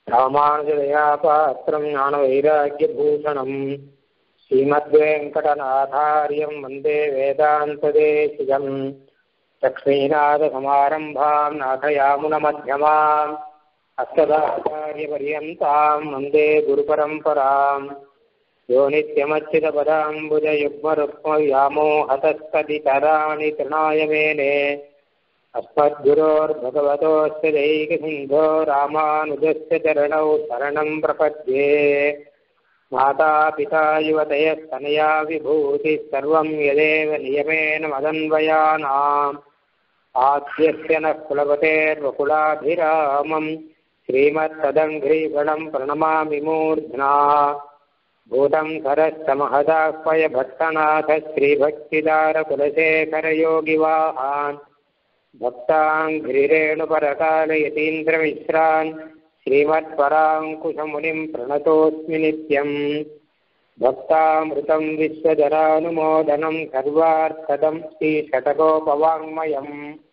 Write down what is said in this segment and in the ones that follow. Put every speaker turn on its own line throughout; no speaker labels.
ராமானுஜதயா பாத்திரம் ஞானவைராக்கியபூஷணம் ஸ்ரீமத்வேங்கடநாதாரியம் வந்தே வேதாந்ததேசிகம் லக்ஷ்மீநாதசமாரம்பாம் நாथयामुनमध्यमाम् अष्टदाचार्यपर्यन्ताम् वन्दे गुरुपरम्पराम् यो नित्यमच्युतपदाम्बुजयुग्मरुक्मव्यामोहतस्तदितराणि तृणाय मेने अस्मद्गुरोर्भगवतोऽस्य दैकसिन्धो रामानुजस्य चरणौ शरणं प्रपद्ये मातापिता युवतयस्तनया विभूतिः सर्वं यदेव नियमेन मदन्वयानाम् आद्यस्य नः कुलपतेर्वकुलाभिरामम् श्रीमत्तदङ्घ्रीगणम् प्रणमामि मूर्ध्ना भूतं सरश्च महदाह्वय भट्टनाथ श्रीभक्तिदारकुलशेखरयोगिवाहान् भक्ताङ्घ्रिरेणुपरकालयतीन्द्रमिश्रान् श्रीमत्पराङ्कुशमुनिं प्रणतोऽस्मि नित्यम् भक्तामृतं विश्वजनानुमोदनं सर्वार्थदं श्रीषटकोपवाङ्मयम्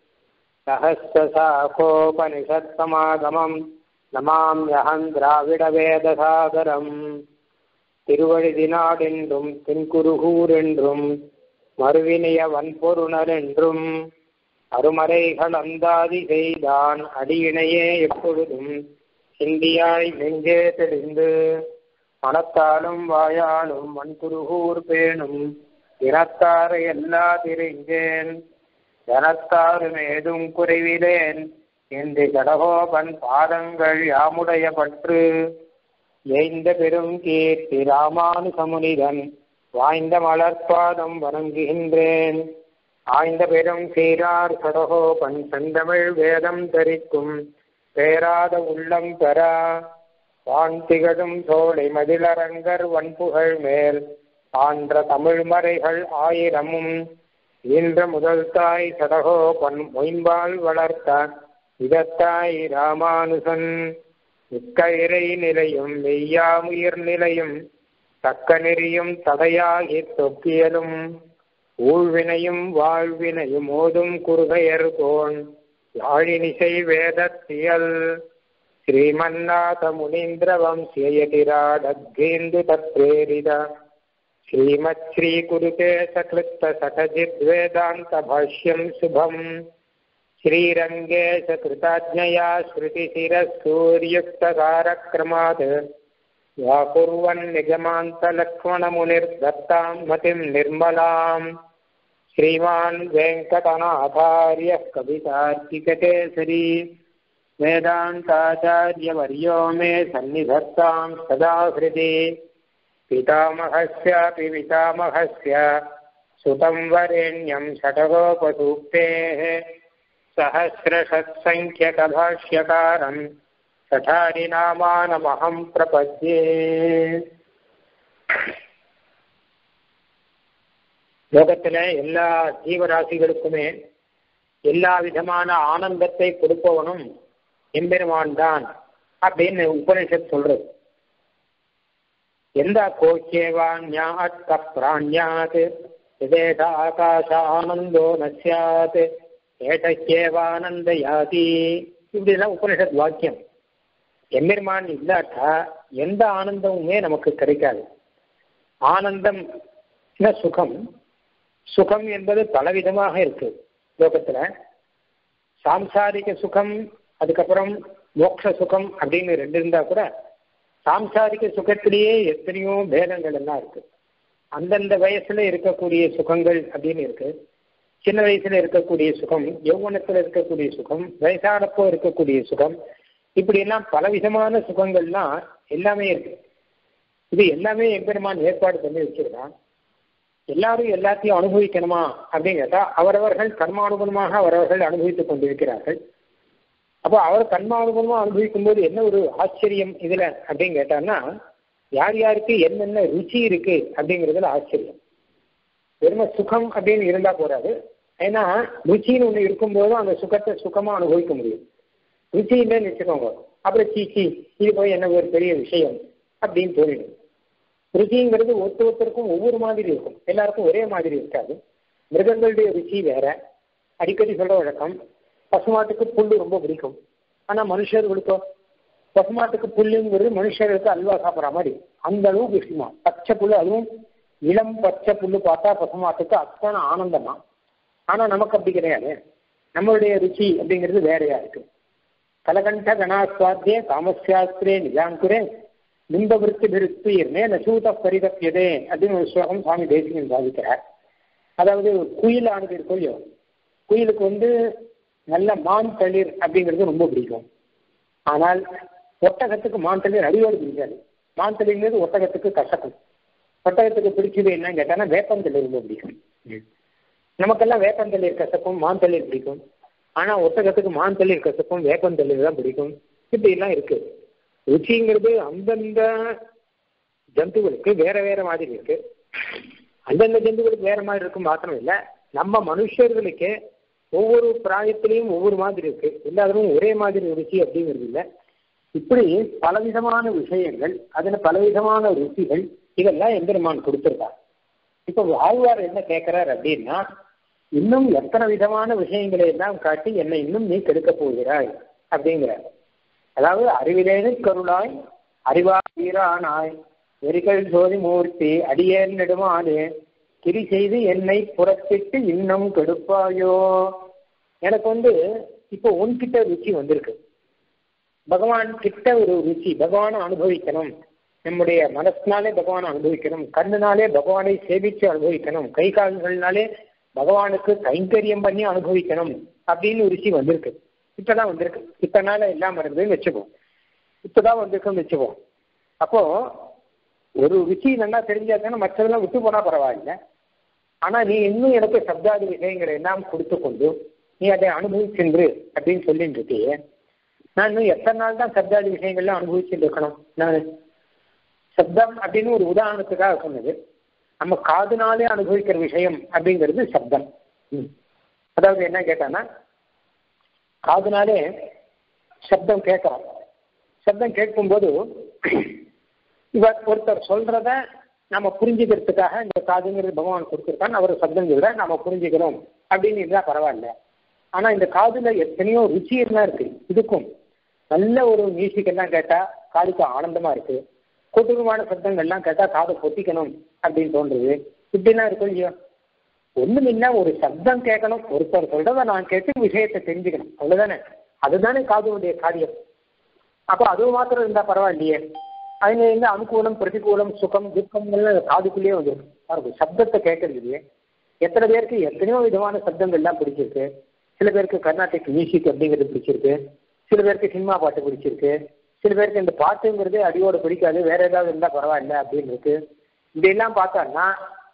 सहस्रशाखोपनिषत्समागमम् நமாம்யகம் திராவிடவேதசாகரம் திருவழுதினாடென்றும் தென்குருகூரென்றும் மறுவினிய வன்பொருணரென்றும் அருமறைகள் அந்தாதி செய்தான் அடியினையே எப்பொழுதும் சிந்தியாய் நெஞ்சே தெளிந்து மனத்தாலும் வாயாலும் வன்குருகூர் பேணும் இனத்தாரை எல்லா திரிஞ்சேன் ஜனத்தாரும் ஏதும் குறைவிலேன் என்று கடகோபன் பாதங்கள் யாமுடைய பற்று எய்ந்த பெரும் கீர்த்தி ராமானுசமுனிதன் வாய்ந்த மலர்பாதம் வணங்குகின்றேன் ஆய்ந்த பெரும் சீரார் கடகோபன் செந்தமிழ் வேதம் தரிக்கும் பேராத உள்ளம் பெற வான் திகழும் சோலை மதிலரங்கர் வன்புகழ் மேல் ஆன்ற தமிழ் மறைகள் ஆயிரமும் ஈன்ற முதல் தாய் சடகோபன் மொயம்பால் வளர்த்த இதத்தாய் ராமானுசன் மிக்க இறை நிலையும் மெய்யாமுயிர் நிலையும் தக்க நெறியும் தடையாகி தொக்கியலும் ஊழ்வினையும் வாழ்வினையும் ஓதும் குறுகையர் கோன் யாழினிசை வேதத்தியல் ஸ்ரீமன்னாத முனீந்திர வம்சியதிராடத்கேந்து தத்ரேரித ஸ்ரீமத் ஸ்ரீ குருதே சக்லிப்த சகஜித்வேதாந்த பாஷ்யம் சுபம் श्रीरङ्गेशकृताज्ञया श्रुतिशिरसूर्युक्तकारक्रमात् व्याकुर्वन्निगमान्तलक्ष्मणमुनिर्दत्तां मतिं निर्मलाम् श्रीमान् वेङ्कटनाथार्यः कवितार्किककेसरी वेदान्ताचार्यवर्यो मे सन्निधत्तां सदा हृदि पितामहस्यापि पितामहस्य सुतं वरेण्यं षटगोपसूक्तेः सहस्रषत्सङ्ख्यकभाष्यकारम् सठारिनामानमहं प्रपद्ये லோகத்துல எல்லா ஜீவராசிகளுக்குமே எல்லா விதமான ஆனந்தத்தை கொடுப்பவனும் எம்பெருமான் தான் அப்படின்னு உபனிஷத் சொல்றது எந்த கோச்சேவான்யாத் பிராண்யாத் எதேத ஆகாச ஆனந்தோ நசியாத் ஏஷக்கேவானந்த யாதி இப்படிலாம் உபனிஷத் வாக்கியம் எம்பெருமான் இல்லாட்டா எந்த ஆனந்தமுமே நமக்கு கிடைக்காது ஆனந்தம் சுகம் சுகம் என்பது பலவிதமாக இருக்கு லோகத்துல சாம்சாரிக சுகம் அதுக்கப்புறம் மோட்ச சுகம் அப்படின்னு ரெண்டு இருந்தா கூட சாம்சாரிக சுகத்திலேயே எத்தனையோ பேதங்கள் எல்லாம் இருக்கு அந்தந்த வயசுல இருக்கக்கூடிய சுகங்கள் அப்படின்னு இருக்கு சின்ன வயசுல இருக்கக்கூடிய சுகம் யௌவனத்துல இருக்கக்கூடிய சுகம் வயசானப்போ இருக்கக்கூடிய சுகம் இப்படி எல்லாம் பலவிதமான சுகங்கள்லாம் எல்லாமே இருக்கு இது எல்லாமே எம்பெருமான் ஏற்பாடு பண்ணி வச்சிருக்கான் எல்லாரும் எல்லாத்தையும் அனுபவிக்கணுமா அப்படின்னு கேட்டா அவரவர்கள் கர்மானுகுணமாக அவரவர்கள் அனுபவித்துக் கொண்டிருக்கிறார்கள் அப்போ அவர் கர்மானுகுணமா அனுபவிக்கும் போது என்ன ஒரு ஆச்சரியம் இதுல அப்படின்னு கேட்டான்னா யார் யாருக்கு என்னென்ன ருச்சி இருக்கு அப்படிங்கிறதுல ஆச்சரியம் வெறும சுகம் அப்படின்னு இருந்தா போறாது ஏன்னா ருச்சின்னு ஒண்ணு இருக்கும்போது அந்த சுகத்தை சுகமா அனுபவிக்க முடியும் ருச்சி இல்லைன்னு வச்சுக்கோங்க அப்புறம் சீச்சி இது போய் என்ன ஒரு பெரிய விஷயம் அப்படின்னு தோணிடும் ருச்சிங்கிறது ஒருத்த ஒருத்தருக்கும் ஒவ்வொரு மாதிரி இருக்கும் எல்லாருக்கும் ஒரே மாதிரி இருக்காது மிருகங்களுடைய ருச்சி வேற அடிக்கடி சொல்ற வழக்கம் பசுமாட்டுக்கு புல்லு ரொம்ப பிடிக்கும் ஆனா மனுஷர்களுக்கோ பசுமாட்டுக்கு புல்லுங்கிறது மனுஷருக்கு அல்வா சாப்பிட்ற மாதிரி அந்த அளவுக்கு விஷயமா பச்சை புல்லு அதுவும் இளம் பச்சை புல்லு பார்த்தா பசுமாட்டுக்கு அத்தனை ஆனந்தமா ஆனா நமக்கு அப்படி கிடையாது நம்மளுடைய ருச்சி அப்படிங்கிறது வேறையா இருக்கு கலகண்ட கணாஸ்வாத்தியே காமசாஸ்திரே நிஜாங்குரே நிம்ப விருத்தி விருத்தீர்னே நசூத பரிதப்பியதே அப்படின்னு ஒரு ஸ்லோகம் சுவாமி தேசிகன் சாதிக்கிறார் அதாவது குயில் ஆனது இருக்கும் இல்லையோ குயிலுக்கு வந்து நல்ல மான் தளிர் அப்படிங்கிறது ரொம்ப பிடிக்கும் ஆனால் ஒட்டகத்துக்கு மான் தளிர் அடியோடு பிடிக்காது மான் தளிர்ங்கிறது ஒட்டகத்துக்கு கசக்கும் ஒட்டகத்துக்கு பிடிச்சது என்னன்னு கேட்டாங்கன்னா வேப்பந்தளிர் ரொம்ப பிடிக்கும் நமக்கெல்லாம் வேப்பந்தளிர் கசக்கும் மான் தளிர் பிடிக்கும் ஆனா ஒட்டகத்துக்கு மான் தளிர் கசக்கும் வேப்பந்தளிர் தான் பிடிக்கும் இப்படி எல்லாம் இருக்கு ருச்சிங்கிறது அந்தந்த ஜந்துகளுக்கு வேற வேற மாதிரி இருக்கு அந்தந்த ஜந்துகளுக்கு வேற மாதிரி இருக்கும் மாத்திரம் இல்லை நம்ம மனுஷர்களுக்கே ஒவ்வொரு பிராயத்திலையும் ஒவ்வொரு மாதிரி இருக்கு எல்லாரும் ஒரே மாதிரி ருச்சி அப்படிங்கிறது இல்லை இப்படி பலவிதமான விஷயங்கள் அதுல பலவிதமான ருச்சிகள் இதெல்லாம் எம்பெருமான் கொடுத்திருக்கார் இப்ப ஆழ்வார் என்ன கேட்கிறார் அப்படின்னா இன்னும் எத்தனை விதமான விஷயங்களை எல்லாம் காட்டி என்னை இன்னும் நீ கெடுக்க போகிறாய் அப்படிங்கிறார் அதாவது அறிவிலேனு கருளாய் அறிவா வீரானாய் எரிகள் சோதி மூர்த்தி அடியேன் நெடுமானே கிரி செய்து என்னை புறத்திட்டு இன்னும் கெடுப்பாயோ எனக்கு வந்து இப்போ உன்கிட்ட ருச்சி வந்திருக்கு பகவான் கிட்ட ஒரு ருச்சி பகவானை அனுபவிக்கணும் நம்முடைய மனசினாலே பகவானை அனுபவிக்கணும் கண்ணுனாலே பகவானை சேவிச்சு அனுபவிக்கணும் கை கால்கள்னாலே பகவானுக்கு கைங்கரியம் பண்ணி அனுபவிக்கணும் அப்படின்னு ருச்சி வந்திருக்கு இப்பதான் வந்திருக்கு இத்தனால எல்லாம் இருந்ததுன்னு வச்சுப்போம் இப்பதான் வந்திருக்குன்னு வச்சுப்போம் அப்போ ஒரு ருச்சி நல்லா தெரிஞ்சாச்சுன்னா மற்றதெல்லாம் விட்டு போனா பரவாயில்ல ஆனா நீ இன்னும் எனக்கு சப்தாதி விஷயங்களை எல்லாம் கொடுத்து கொண்டு நீ அதை அனுபவிச்சென்று அப்படின்னு சொல்லிட்டு இருக்கியே நான் இன்னும் எத்தனை நாள் தான் சப்தாதி விஷயங்கள்லாம் அனுபவிச்சுட்டு இருக்கணும் நான் சப்தம் அப்படின்னு ஒரு உதாரணத்துக்காக சொன்னது நம்ம காதுனாலே அனுபவிக்கிற விஷயம் அப்படிங்கிறது சப்தம் அதாவது என்ன கேட்டான்னா காதுனாலே சப்தம் கேட்கிறோம் சப்தம் கேட்கும்போது இவர் ஒருத்தர் சொல்றத நம்ம புரிஞ்சுக்கிறதுக்காக இந்த காதுங்கிறது பகவான் கொடுத்துருக்கான்னு அவர் சப்தம் சொல்ற நம்ம புரிஞ்சுக்கிறோம் அப்படின்னு இருந்தா பரவாயில்ல ஆனா இந்த காதுல எத்தனையோ ருச்சி எல்லாம் இருக்கு இதுக்கும் நல்ல ஒரு மியூசிக் எல்லாம் கேட்டா காதுக்கு ஆனந்தமா இருக்கு கொடூரமான சப்தங்கள்லாம் கேட்டா காதை பொத்திக்கணும் அப்படின்னு தோன்றுது இப்படிலாம் இருக்கும் இல்லையோ ஒண்ணும் இல்ல ஒரு சப்தம் கேட்கணும் ஒருத்தர் சொல்றத நான் கேட்டு விஷயத்தை தெரிஞ்சுக்கணும் அவ்வளவுதானே அதுதானே காதுடைய காரியம் அப்போ அது மாத்திரம் இருந்தா பரவாயில்லையே அதுல இருந்து அனுகூலம் பிரதிகூலம் சுகம் துக்கம் காதுக்குள்ளேயே வந்துருக்கு பாருங்க சப்தத்தை கேட்கறதுலயே எத்தனை பேருக்கு எத்தனையோ விதமான சப்தங்கள்லாம் பிடிச்சிருக்கு சில பேருக்கு கர்நாடிக் மியூசிக் அப்படிங்கிறது பிடிச்சிருக்கு சில பேருக்கு சினிமா பாட்டு பிடிச்சிருக்கு சில பேருக்கு இந்த பாட்டுங்கிறது அடியோட பிடிக்காது வேற ஏதாவது இருந்தா பரவாயில்ல அப்படின்னு இருக்கு இப்படியெல்லாம் பார்த்தோம்னா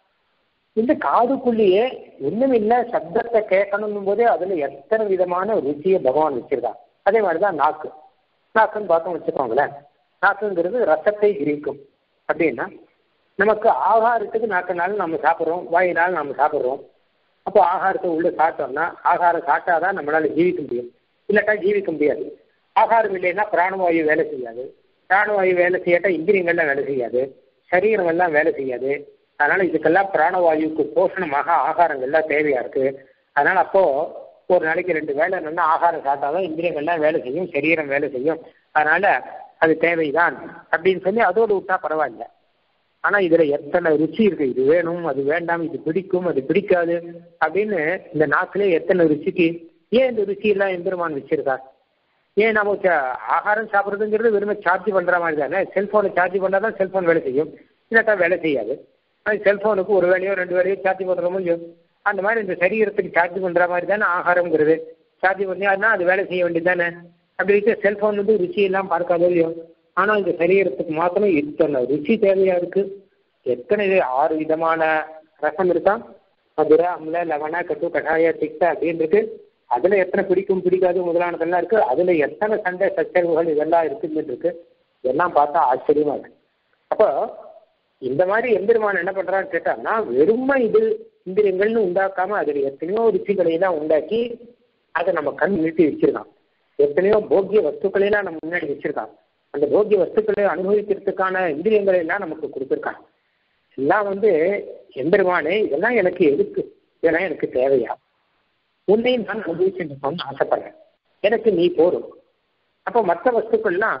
இந்த காதுக்குள்ளேயே ஒண்ணும் இல்ல சப்தத்தை கேட்கணும் போதே அதுல எத்தனை விதமான ருச்சியை பகவான் வச்சிருக்கான் அதே மாதிரிதான் நாக்கு நாக்குன்னு பார்த்தோம் வச்சுக்கோங்களேன் நாக்குங்கிறது ரசத்தை கிரிக்கும் அப்படின்னா நமக்கு ஆகாரத்துக்கு நாக்குனாலும் நம்ம சாப்பிட்றோம் வாயினாலும் நம்ம சாப்பிட்றோம் அப்போ ஆகாரத்தை உள்ள சாப்பிட்டோம்னா ஆகாரம் சாப்பிட்டாதான் நம்மளால ஜீவிக்க முடியும் இல்லாட்டா ஜீவிக்க முடியாது ஆகாரம் இல்லைன்னா பிராணவாயு வேலை செய்யாது பிராணவாயு வேலை செய்யாட்டா இந்திரியங்கள்லாம் வேலை செய்யாது சரீரம் எல்லாம் வேலை செய்யாது அதனால இதுக்கெல்லாம் பிராணவாயுக்கு போஷணமாக ஆகாரங்கள்லாம் தேவையா இருக்கு அதனால அப்போ ஒரு நாளைக்கு ரெண்டு வேலை நல்லா ஆகாரம் சாப்பிட்டாதான் இந்திரியங்கள்லாம் வேலை செய்யும் சரீரம் வேலை செய்யும் அதனால அது தேவைதான் அப்படின்னு சொல்லி அதோடு விட்டா பரவாயில்ல ஆனா இதுல எத்தனை ருச்சி இருக்கு இது வேணும் அது வேண்டாம் இது பிடிக்கும் அது பிடிக்காது அப்படின்னு இந்த நாக்கிலே எத்தனை ருச்சிக்கு ஏன் இந்த ருச்சி எல்லாம் எம்பெருமான் வச்சிருக்கார் ஏன் நம்ம ஆகாரம் சாப்பிட்றதுங்கிறது வெறுமை சார்ஜ் பண்ற மாதிரி தானே செல்போனை சார்ஜ் பண்ணாதான் செல்போன் வேலை செய்யும் இல்லாட்டா வேலை செய்யாது அது செல்போனுக்கு ஒரு வேலையோ ரெண்டு வேலையோ சார்ஜ் பண்ணுறோமோ இல்லையோ அந்த மாதிரி இந்த சரீரத்துக்கு சார்ஜ் பண்ற மாதிரி தானே ஆகாரம்ங்கிறது சார்ஜ் பண்ணியாருன்னா அது வேலை செய்ய வேண்டியது தானே அப்படி இருக்க செல்போன் வந்து ருச்சி எல்லாம் பார்க்காதோ இல்லையோ ஆனா இந்த சரீரத்துக்கு மாத்திரம் இத்தனை ருச்சி தேவையா இருக்கு எத்தனை ஆறு விதமான ரசம் இருக்கா மதுரை அம்ல லவண கட்டு கஷாய திக்த அப்படின்னு இருக்கு அதுல எத்தனை பிடிக்கும் பிடிக்காது முதலானதெல்லாம் இருக்கு அதுல எத்தனை சண்டை சச்சரவுகள் இதெல்லாம் இருக்குன்னு இருக்கு இதெல்லாம் பார்த்தா ஆச்சரியமா இருக்கு அப்போ இந்த மாதிரி எம்பெருமான் என்ன பண்றான்னு கேட்டாங்கன்னா வெறுமை இது இந்திரியங்கள்னு உண்டாக்காம அதுல எத்தனையோ ருச்சிகளை எல்லாம் உண்டாக்கி அதை நம்ம கண் நிறுத்தி வச்சிருக்கான் எத்தனையோ போக்கிய வஸ்துக்களை எல்லாம் நம்ம முன்னாடி வச்சிருக்கான் அந்த போக்கிய வஸ்துக்களை அனுபவிக்கிறதுக்கான இந்திரியங்களை எல்லாம் நமக்கு கொடுத்துருக்கான் எல்லாம் வந்து எம்பெருமானே இதெல்லாம் எனக்கு எதுக்கு இதெல்லாம் எனக்கு தேவையா உன்னை நான் அனுபவிச்சுட்டு ஆசைப்படுறேன் எனக்கு நீ போதும் அப்போ மற்ற வஸ்துக்கள்லாம்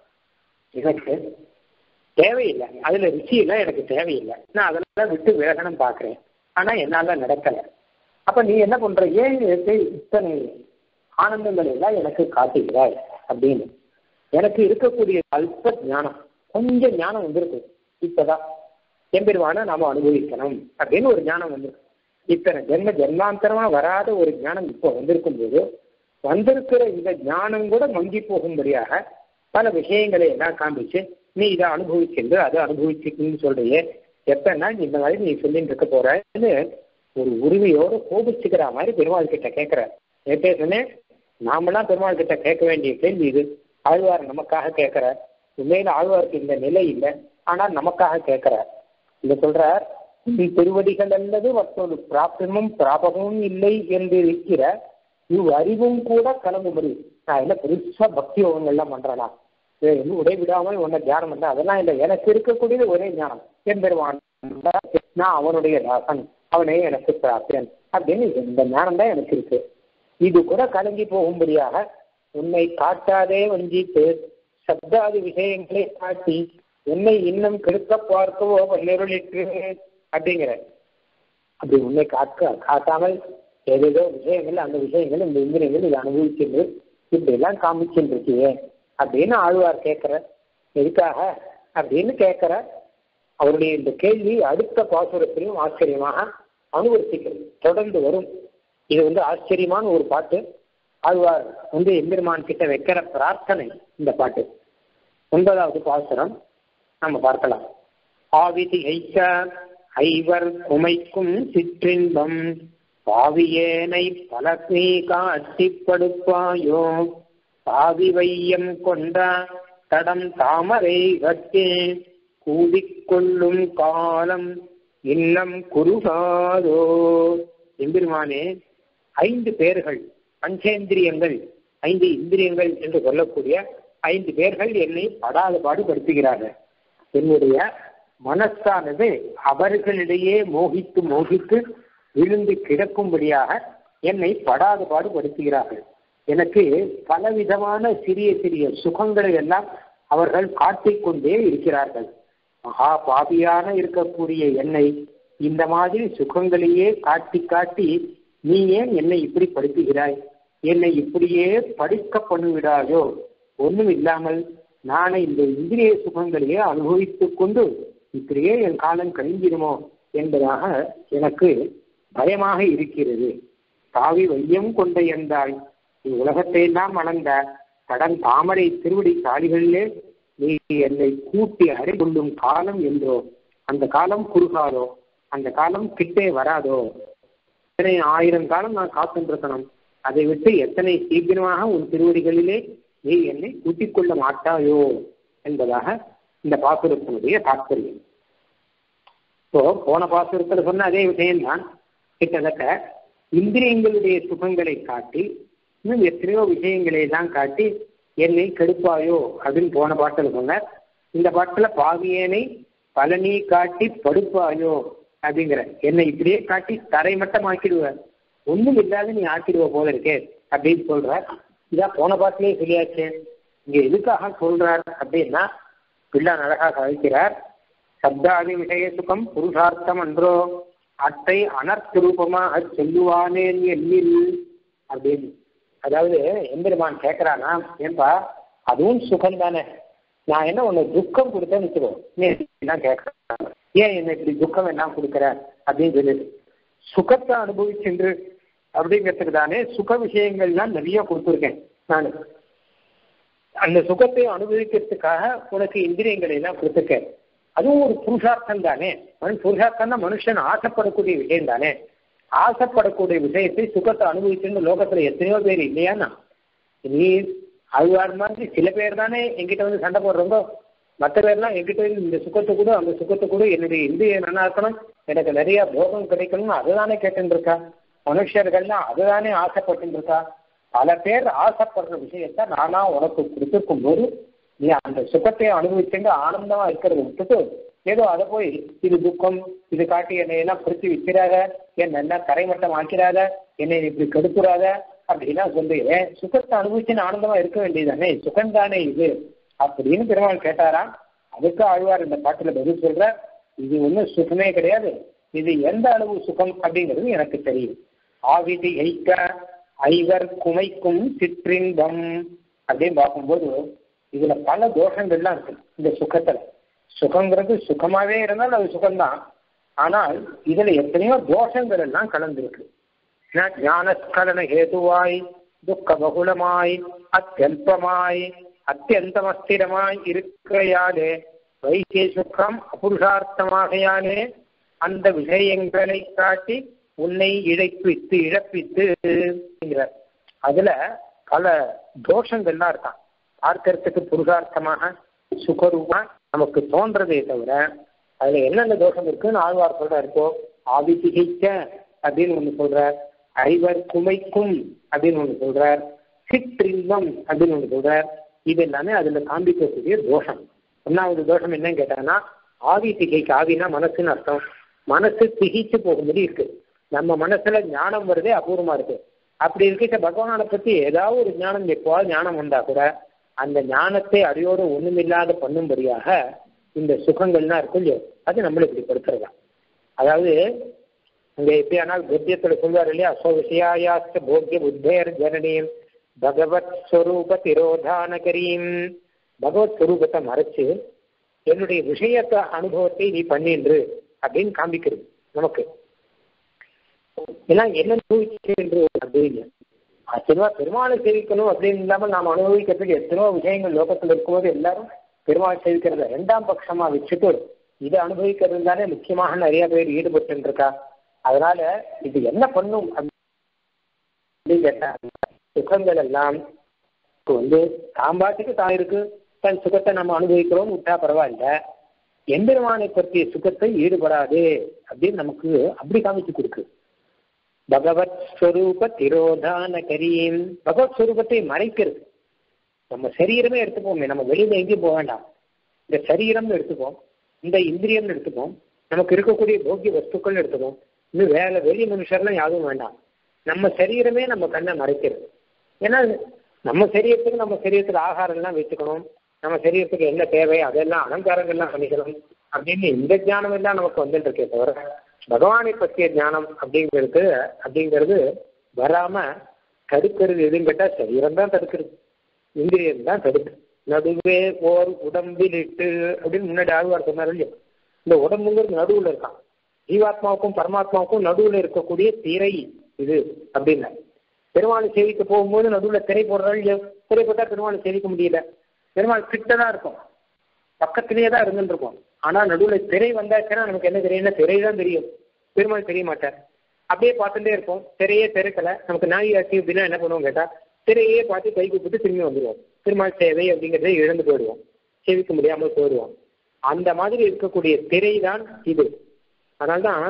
எனக்கு தேவையில்லை அதுல ருச்சி எல்லாம் எனக்கு தேவையில்லை நான் அதெல்லாம் விட்டு விலகணும் பார்க்குறேன் ஆனா என்னால நடக்கலை அப்ப நீ என்ன பண்ற ஏன் எனக்கு இத்தனை ஆனந்தங்கள் எல்லாம் எனக்கு காட்டுகிறாய் அப்படின்னு எனக்கு இருக்கக்கூடிய அல்ப ஞானம் கொஞ்சம் ஞானம் வந்திருக்கு இப்பதான் எம்பெருவான நாம அனுபவிக்கணும் அப்படின்னு ஒரு ஞானம் வந்திருக்கு இத்தனை ஜென்ம ஜென்மாந்தரமா வராத ஒரு ஞானம் இப்போ வந்திருக்கும் போது வந்திருக்கிற இந்த ஞானம் கூட மங்கி போகும்படியாக பல விஷயங்களை எல்லாம் காண்பிச்சு நீ இதை அனுபவிச்சிருந்து அதை அனுபவிச்சுக்கணும்னு சொல்றியே எத்தனை நாள் இந்த மாதிரி நீ சொல்லிட்டு இருக்க போறன்னு ஒரு உரிமையோட கோபிச்சுக்கிற மாதிரி பெருமாள் கிட்ட கேட்கிற நேற்றே சொன்னேன் நாமெல்லாம் பெருமாள் கிட்ட கேட்க வேண்டிய கேள்வி இது ஆழ்வார் நமக்காக கேட்கிற உண்மையில ஆழ்வாருக்கு இந்த நிலை இல்லை ஆனால் நமக்காக கேட்கிறார் இத சொல்றார் நீ திருவடிகள் அல்லது மற்றொரு பிராப்தமும் பிராபகமும் இல்லை என்று இருக்கிற இவ் அறிவும் கூட கலங்கும்படி நான் என்ன பெருசா பக்தி யோகங்கள்லாம் பண்றேனா உடை விடாமல் உன்னை தியானம் பண்ண அதெல்லாம் இல்லை எனக்கு இருக்கக்கூடியது ஒரே ஞானம் என் பெருமான் நான் அவனுடைய தாசன் அவனே எனக்கு பிராப்தன் அப்படின்னு இந்த ஞானம் தான் எனக்கு இருக்கு இது கூட கலங்கி போகும்படியாக உன்னை காட்டாதே வஞ்சித்து சப்தாதி விஷயங்களை காட்டி என்னை இன்னும் கெடுக்க பார்க்கவோ வல்லுருளிட்டு அப்படிங்கிற அப்படி உன்னை காக்க காட்டாமல் ஏதேதோ விஷயங்கள் அந்த விஷயங்கள் இந்த இந்திரியங்கள் இதை அனுபவிக்கின்றது இப்படி எல்லாம் காமிச்சுட்டு இருக்கியே அப்படின்னு ஆழ்வார் கேட்கிற எதுக்காக அப்படின்னு கேட்கிற அவருடைய இந்த கேள்வி அடுத்த பாசுரத்திலையும் ஆச்சரியமாக அனுவர்த்திக்கிறது தொடர்ந்து வரும் இது வந்து ஆச்சரியமான ஒரு பாட்டு ஆழ்வார் வந்து எம்பெருமான் கிட்ட வைக்கிற பிரார்த்தனை இந்த பாட்டு ஒன்பதாவது பாசுரம் நம்ம பார்க்கலாம் ஆவிதி ஐக்க ஐவர் குமைக்கும் சிற்றின்பம் பாவியேனை பலக்னி காட்சிப்படுப்பாயோ பாவி வையம் கொண்ட தடம் தாமரை கட்டே கூடிக்கொள்ளும் காலம் இன்னம் குறுகாதோ எம்பெருமானே ஐந்து பேர்கள் பஞ்சேந்திரியங்கள் ஐந்து இந்திரியங்கள் என்று சொல்லக்கூடிய ஐந்து பேர்கள் என்னை படாத பாடுபடுத்துகிறார்கள் என்னுடைய மனசானது அவர்களிடையே மோகித்து மோகித்து விழுந்து கிடக்கும்படியாக என்னை படாத பாடுபடுத்துகிறார்கள் எனக்கு பலவிதமான சிறிய சிறிய சுகங்களை எல்லாம் அவர்கள் காட்டிக்கொண்டே இருக்கிறார்கள் மகா பாபியான இருக்கக்கூடிய என்னை இந்த மாதிரி சுகங்களையே காட்டி காட்டி நீ ஏன் என்னை இப்படி படுத்துகிறாய் என்னை இப்படியே படிக்க பண்ணிவிடாயோ ஒண்ணும் இல்லாமல் நானே இந்த இந்திரிய சுகங்களையே அனுபவித்துக் கொண்டு இப்படியே என் காலம் கழிஞ்சிருமோ என்பதாக எனக்கு பயமாக இருக்கிறது தாவி வையம் கொண்ட என்றாய் நீ உலகத்தை எல்லாம் வளர்ந்த கடன் தாமரை திருவடி சாலிகளிலே நீ என்னை கூட்டி அறிகொள்ளும் காலம் என்றோ அந்த காலம் குறுகாதோ அந்த காலம் கிட்டே வராதோ எத்தனை ஆயிரம் காலம் நான் காத்துருக்கணும் அதை விட்டு எத்தனை சீக்கிரமாக உன் திருவடிகளிலே நீ என்னை கூட்டிக் கொள்ள மாட்டாயோ என்பதாக இந்த பாசுரத்தினுடைய தாற்பயம் இப்போ போன பாசுரத்தில் சொன்ன அதே விஷயம்தான் கிட்டத்தட்ட இந்திரியங்களுடைய சுகங்களை காட்டி இன்னும் எத்தனையோ விஷயங்களை எல்லாம் காட்டி என்னை கெடுப்பாயோ அப்படின்னு போன பாட்டில் சொன்னார் இந்த பாட்டில் பாவியேனை பலனி காட்டி படுப்பாயோ அப்படிங்கிற என்னை இப்படியே காட்டி தரை மட்டம் ஆக்கிடுவார் ஒன்றும் இல்லாத நீ ஆக்கிடுவ போல இருக்கே அப்படின்னு சொல்றார் இதான் போன பாட்டிலே சொல்லியாச்சு இங்க எதுக்காக சொல்றார் அப்படின்னா பிள்ளான் அழகாக வைக்கிறார் சப்தாதி விஷய சுகம் புருஷார்த்தம் அன்றோ அத்தை அனர்த்த ரூபமாக சொல்லுவானேன் எண்ணில் அப்படின்னு அதாவது எம்பெருமான் கேட்கிறானா ஏன்பா அதுவும் சுகம் தானே நான் என்ன உன்னை துக்கம் கொடுத்தேன்னு வச்சுக்கோ நீ எல்லாம் கேட்கறாங்க ஏன் என்ன இப்படி துக்கம் எல்லாம் கொடுக்குற அப்படின்னு சொல்லிட்டு சுகத்தை அனுபவிச்சென்று அப்படிங்கிறதுக்கு தானே சுக விஷயங்கள்லாம் நிறைய கொடுத்துருக்கேன் நான் அந்த சுகத்தை அனுபவிக்கிறதுக்காக உனக்கு இந்திரியங்களை எல்லாம் கொடுத்துருக்கேன் அதுவும் ஒரு புருஷார்த்தம் தானே புருஷார்த்தம் தான் மனுஷன் ஆசைப்படக்கூடிய விஷயம் தானே ஆசைப்படக்கூடிய விஷயத்தை சுகத்தை அனுபவிச்சுன்னு லோகத்துல எத்தனையோ பேர் இல்லையானா நீ அழுவார் மாதிரி சில பேர் தானே எங்கிட்ட வந்து சண்டை போடுறவங்க மற்ற பேர்லாம் எங்கிட்ட வந்து இந்த சுகத்தை கூட அந்த சுகத்தை கூட என்னுடைய இந்திய நல்லா இருக்கணும் எனக்கு நிறைய போகம் கிடைக்கணும்னு அதுதானே கேட்டுன்னு இருக்கா மனுஷர்கள்லாம் அதுதானே ஆசைப்பட்டு இருக்கா பல பேர் ஆசைப்படுற விஷயத்த நானா உனக்கு கொடுத்துருக்கும் போது நீ அந்த சுகத்தை அனுபவிச்சுட்டு ஆனந்தமா இருக்கிறத விட்டுட்டு ஏதோ அதை போய் இது துக்கம் இது காட்டி என்னை எல்லாம் பிடிச்சி விற்கிறாத என் நல்லா தரைமட்டம் ஆக்கிறாத என்னை இப்படி கெடுத்துறாத அப்படின்னா சொல்றீங்க சுகத்தை அனுபவிச்சுன்னு ஆனந்தமா இருக்க வேண்டியதானே சுகம் தானே இது அப்படின்னு பெருமாள் கேட்டாரா அதுக்கு ஆழ்வார் இந்த பாட்டுல பதில் சொல்ற இது ஒன்றும் சுகமே கிடையாது இது எந்த அளவு சுகம் அப்படிங்கிறது எனக்கு தெரியும் ஆவிதி ஐக்க ஐவர் குமைக்கும் சிற்றின்பம் அப்படின்னு பார்க்கும்போது இதுல பல தோஷங்கள்லாம் இருக்கு இந்த சுகத்துல சுகங்கிறது சுகமாவே இருந்தால் அது சுகம்தான் ஆனால் இதுல எத்தனையோ தோஷங்கள் எல்லாம் கலந்துருக்கு ஞானஸ்கலன ஹேதுவாய் துக்க பகுலமாய் அத்தியல்பமாய் அத்தியந்தமஸ்திரமாய் இருக்கிறையாலே வைத்திய சுக்கம் அபுருஷார்த்தமாகையாலே அந்த விஷயங்களை காட்டி உன்னை இழைப்பித்து இழப்பித்து என்கிறார் அதுல பல தோஷங்கள்லாம் இருக்கான் பார்க்கறதுக்கு புருஷார்த்தமாக சுகரூபா நமக்கு தோன்றதே தவிர அதுல என்னென்ன தோஷம் இருக்குன்னு ஆழ்வார் சொல்ற இருக்கோ ஆவிசிகிச்ச அப்படின்னு ஒண்ணு சொல்றார் ஐவர் குமைக்கும் அப்படின்னு ஒண்ணு சொல்றார் சிற்றின்பம் அப்படின்னு ஒண்ணு சொல்றார் இது எல்லாமே அதுல காண்பிக்கக்கூடிய தோஷம் ஒன்னாவது தோஷம் என்னன்னு கேட்டாங்கன்னா ஆவி திகைக்கு ஆவினா மனசுன்னு அர்த்தம் மனசு திகிச்சு போகும்படி இருக்கு நம்ம மனசுல ஞானம் வருதே அபூர்வமா இருக்கு அப்படி இருக்க பகவானை பத்தி ஏதாவது ஒரு ஞானம் எப்போவாது ஞானம் வந்தா கூட அந்த ஞானத்தை அடியோடு ஒண்ணுமில்லாத பண்ணும்படியாக இந்த சுகங்கள்லாம் இருக்கும் இல்லையோ அது நம்மளை இப்படி படுத்துறதா அதாவது இங்க எப்படியானால் கத்தியத்துல சொல்வார் இல்லையா சோ விஷயாயாஸ்த போக்கிய புத்தேர் ஜனனியும் பகவத் ஸ்வரூப திரோதானகரீம் பகவத் ஸ்வரூபத்தை மறைச்சு என்னுடைய விஷயத்த அனுபவத்தை நீ பண்ணின்று அப்படின்னு காண்பிக்கிறது நமக்கு எல்லாம் என்ன அனுபவிச்சு அப்படின்னு ஆச்சரியமா பெருமாளை சேவிக்கணும் அப்படின்னு இல்லாமல் நாம் அனுபவிக்கிறதுக்கு எத்தனையோ விஷயங்கள் லோகத்தில் இருக்கும்போது எல்லாரும் பெருமாள் சேவிக்கிறத ரெண்டாம் பட்சமா வச்சுட்டு இதை அனுபவிக்கிறது தானே முக்கியமாக நிறைய பேர் ஈடுபட்டு இருக்கா அதனால இது என்ன பண்ணும் அப்படின்னு கேட்டா சுகங்கள் எல்லாம் வந்து தாம்பாட்டுக்கு தான் இருக்கு தன் சுகத்தை நம்ம அனுபவிக்கிறோம் விட்டா பரவாயில்ல எம்பெருமானை பற்றிய சுகத்தை ஈடுபடாது அப்படின்னு நமக்கு அப்படி காமிச்சு கொடுக்கு பகவத் ஸ்வரூப திரோதான கரீம் பகவத் ஸ்வரூபத்தை மறைக்கிறது நம்ம சரீரமே எடுத்துப்போமே நம்ம வெளியில எங்கேயும் போக வேண்டாம் இந்த சரீரம்னு எடுத்துப்போம் இந்த இந்திரியம்னு எடுத்துப்போம் நமக்கு இருக்கக்கூடிய போக்கிய வஸ்துக்கள் எடுத்துப்போம் இன்னும் வேலை வெளி மனுஷர்லாம் யாரும் வேண்டாம் நம்ம சரீரமே நம்ம கண்ணை மறைக்கிறது ஏன்னா நம்ம சரீரத்துக்கு நம்ம சரீரத்துக்கு ஆகாரம் எல்லாம் வச்சுக்கணும் நம்ம சரீரத்துக்கு என்ன தேவை அதெல்லாம் அலங்காரங்கள்லாம் பண்ணிக்கணும் அப்படின்னு இந்த ஞானம் எல்லாம் நமக்கு வந்துட்டு இருக்கே தவிர பகவானை பற்றிய ஞானம் அப்படிங்கிறது அப்படிங்கிறது வராம தடுக்கிறது எதுன்னு கேட்டா சரீரம் தான் தடுக்கிறது இந்திரியம் தான் தடுக்கு நடுவே ஓர் உடம்பில் இட்டு அப்படின்னு முன்னாடி ஆழ்வார் சொன்னார் இல்லையா இந்த உடம்புங்கிறது நடுவுல இருக்கான் ஜீவாத்மாவுக்கும் பரமாத்மாவுக்கும் நடுவுல இருக்கக்கூடிய திரை இது அப்படின்னா பெருமாளை சேவிக்க போகும்போது நடுவுல திரை போடுறாள் இல்லையோ திரை போட்டா பெருமாளை சேவிக்க முடியல பெருமாள் கிட்ட தான் இருக்கும் பக்கத்திலேயே தான் இருந்துட்டு இருக்கும் ஆனா நடுவுல திரை வந்தாச்சுன்னா நமக்கு என்ன தெரியும்னா திரை தான் தெரியும் பெருமாள் தெரிய மாட்டார் அப்படியே பார்த்துட்டே இருப்போம் திரையே திறக்கல நமக்கு நாய் ஆச்சு அப்படின்னா என்ன பண்ணுவோம் கேட்டா திரையே பார்த்து கை கூப்பிட்டு திரும்பி வந்துடுவோம் பெருமாள் சேவை அப்படிங்கிறத இழந்து போயிடுவோம் சேவிக்க முடியாமல் போயிடுவோம் அந்த மாதிரி இருக்கக்கூடிய திரை தான் இது அதனால்தான்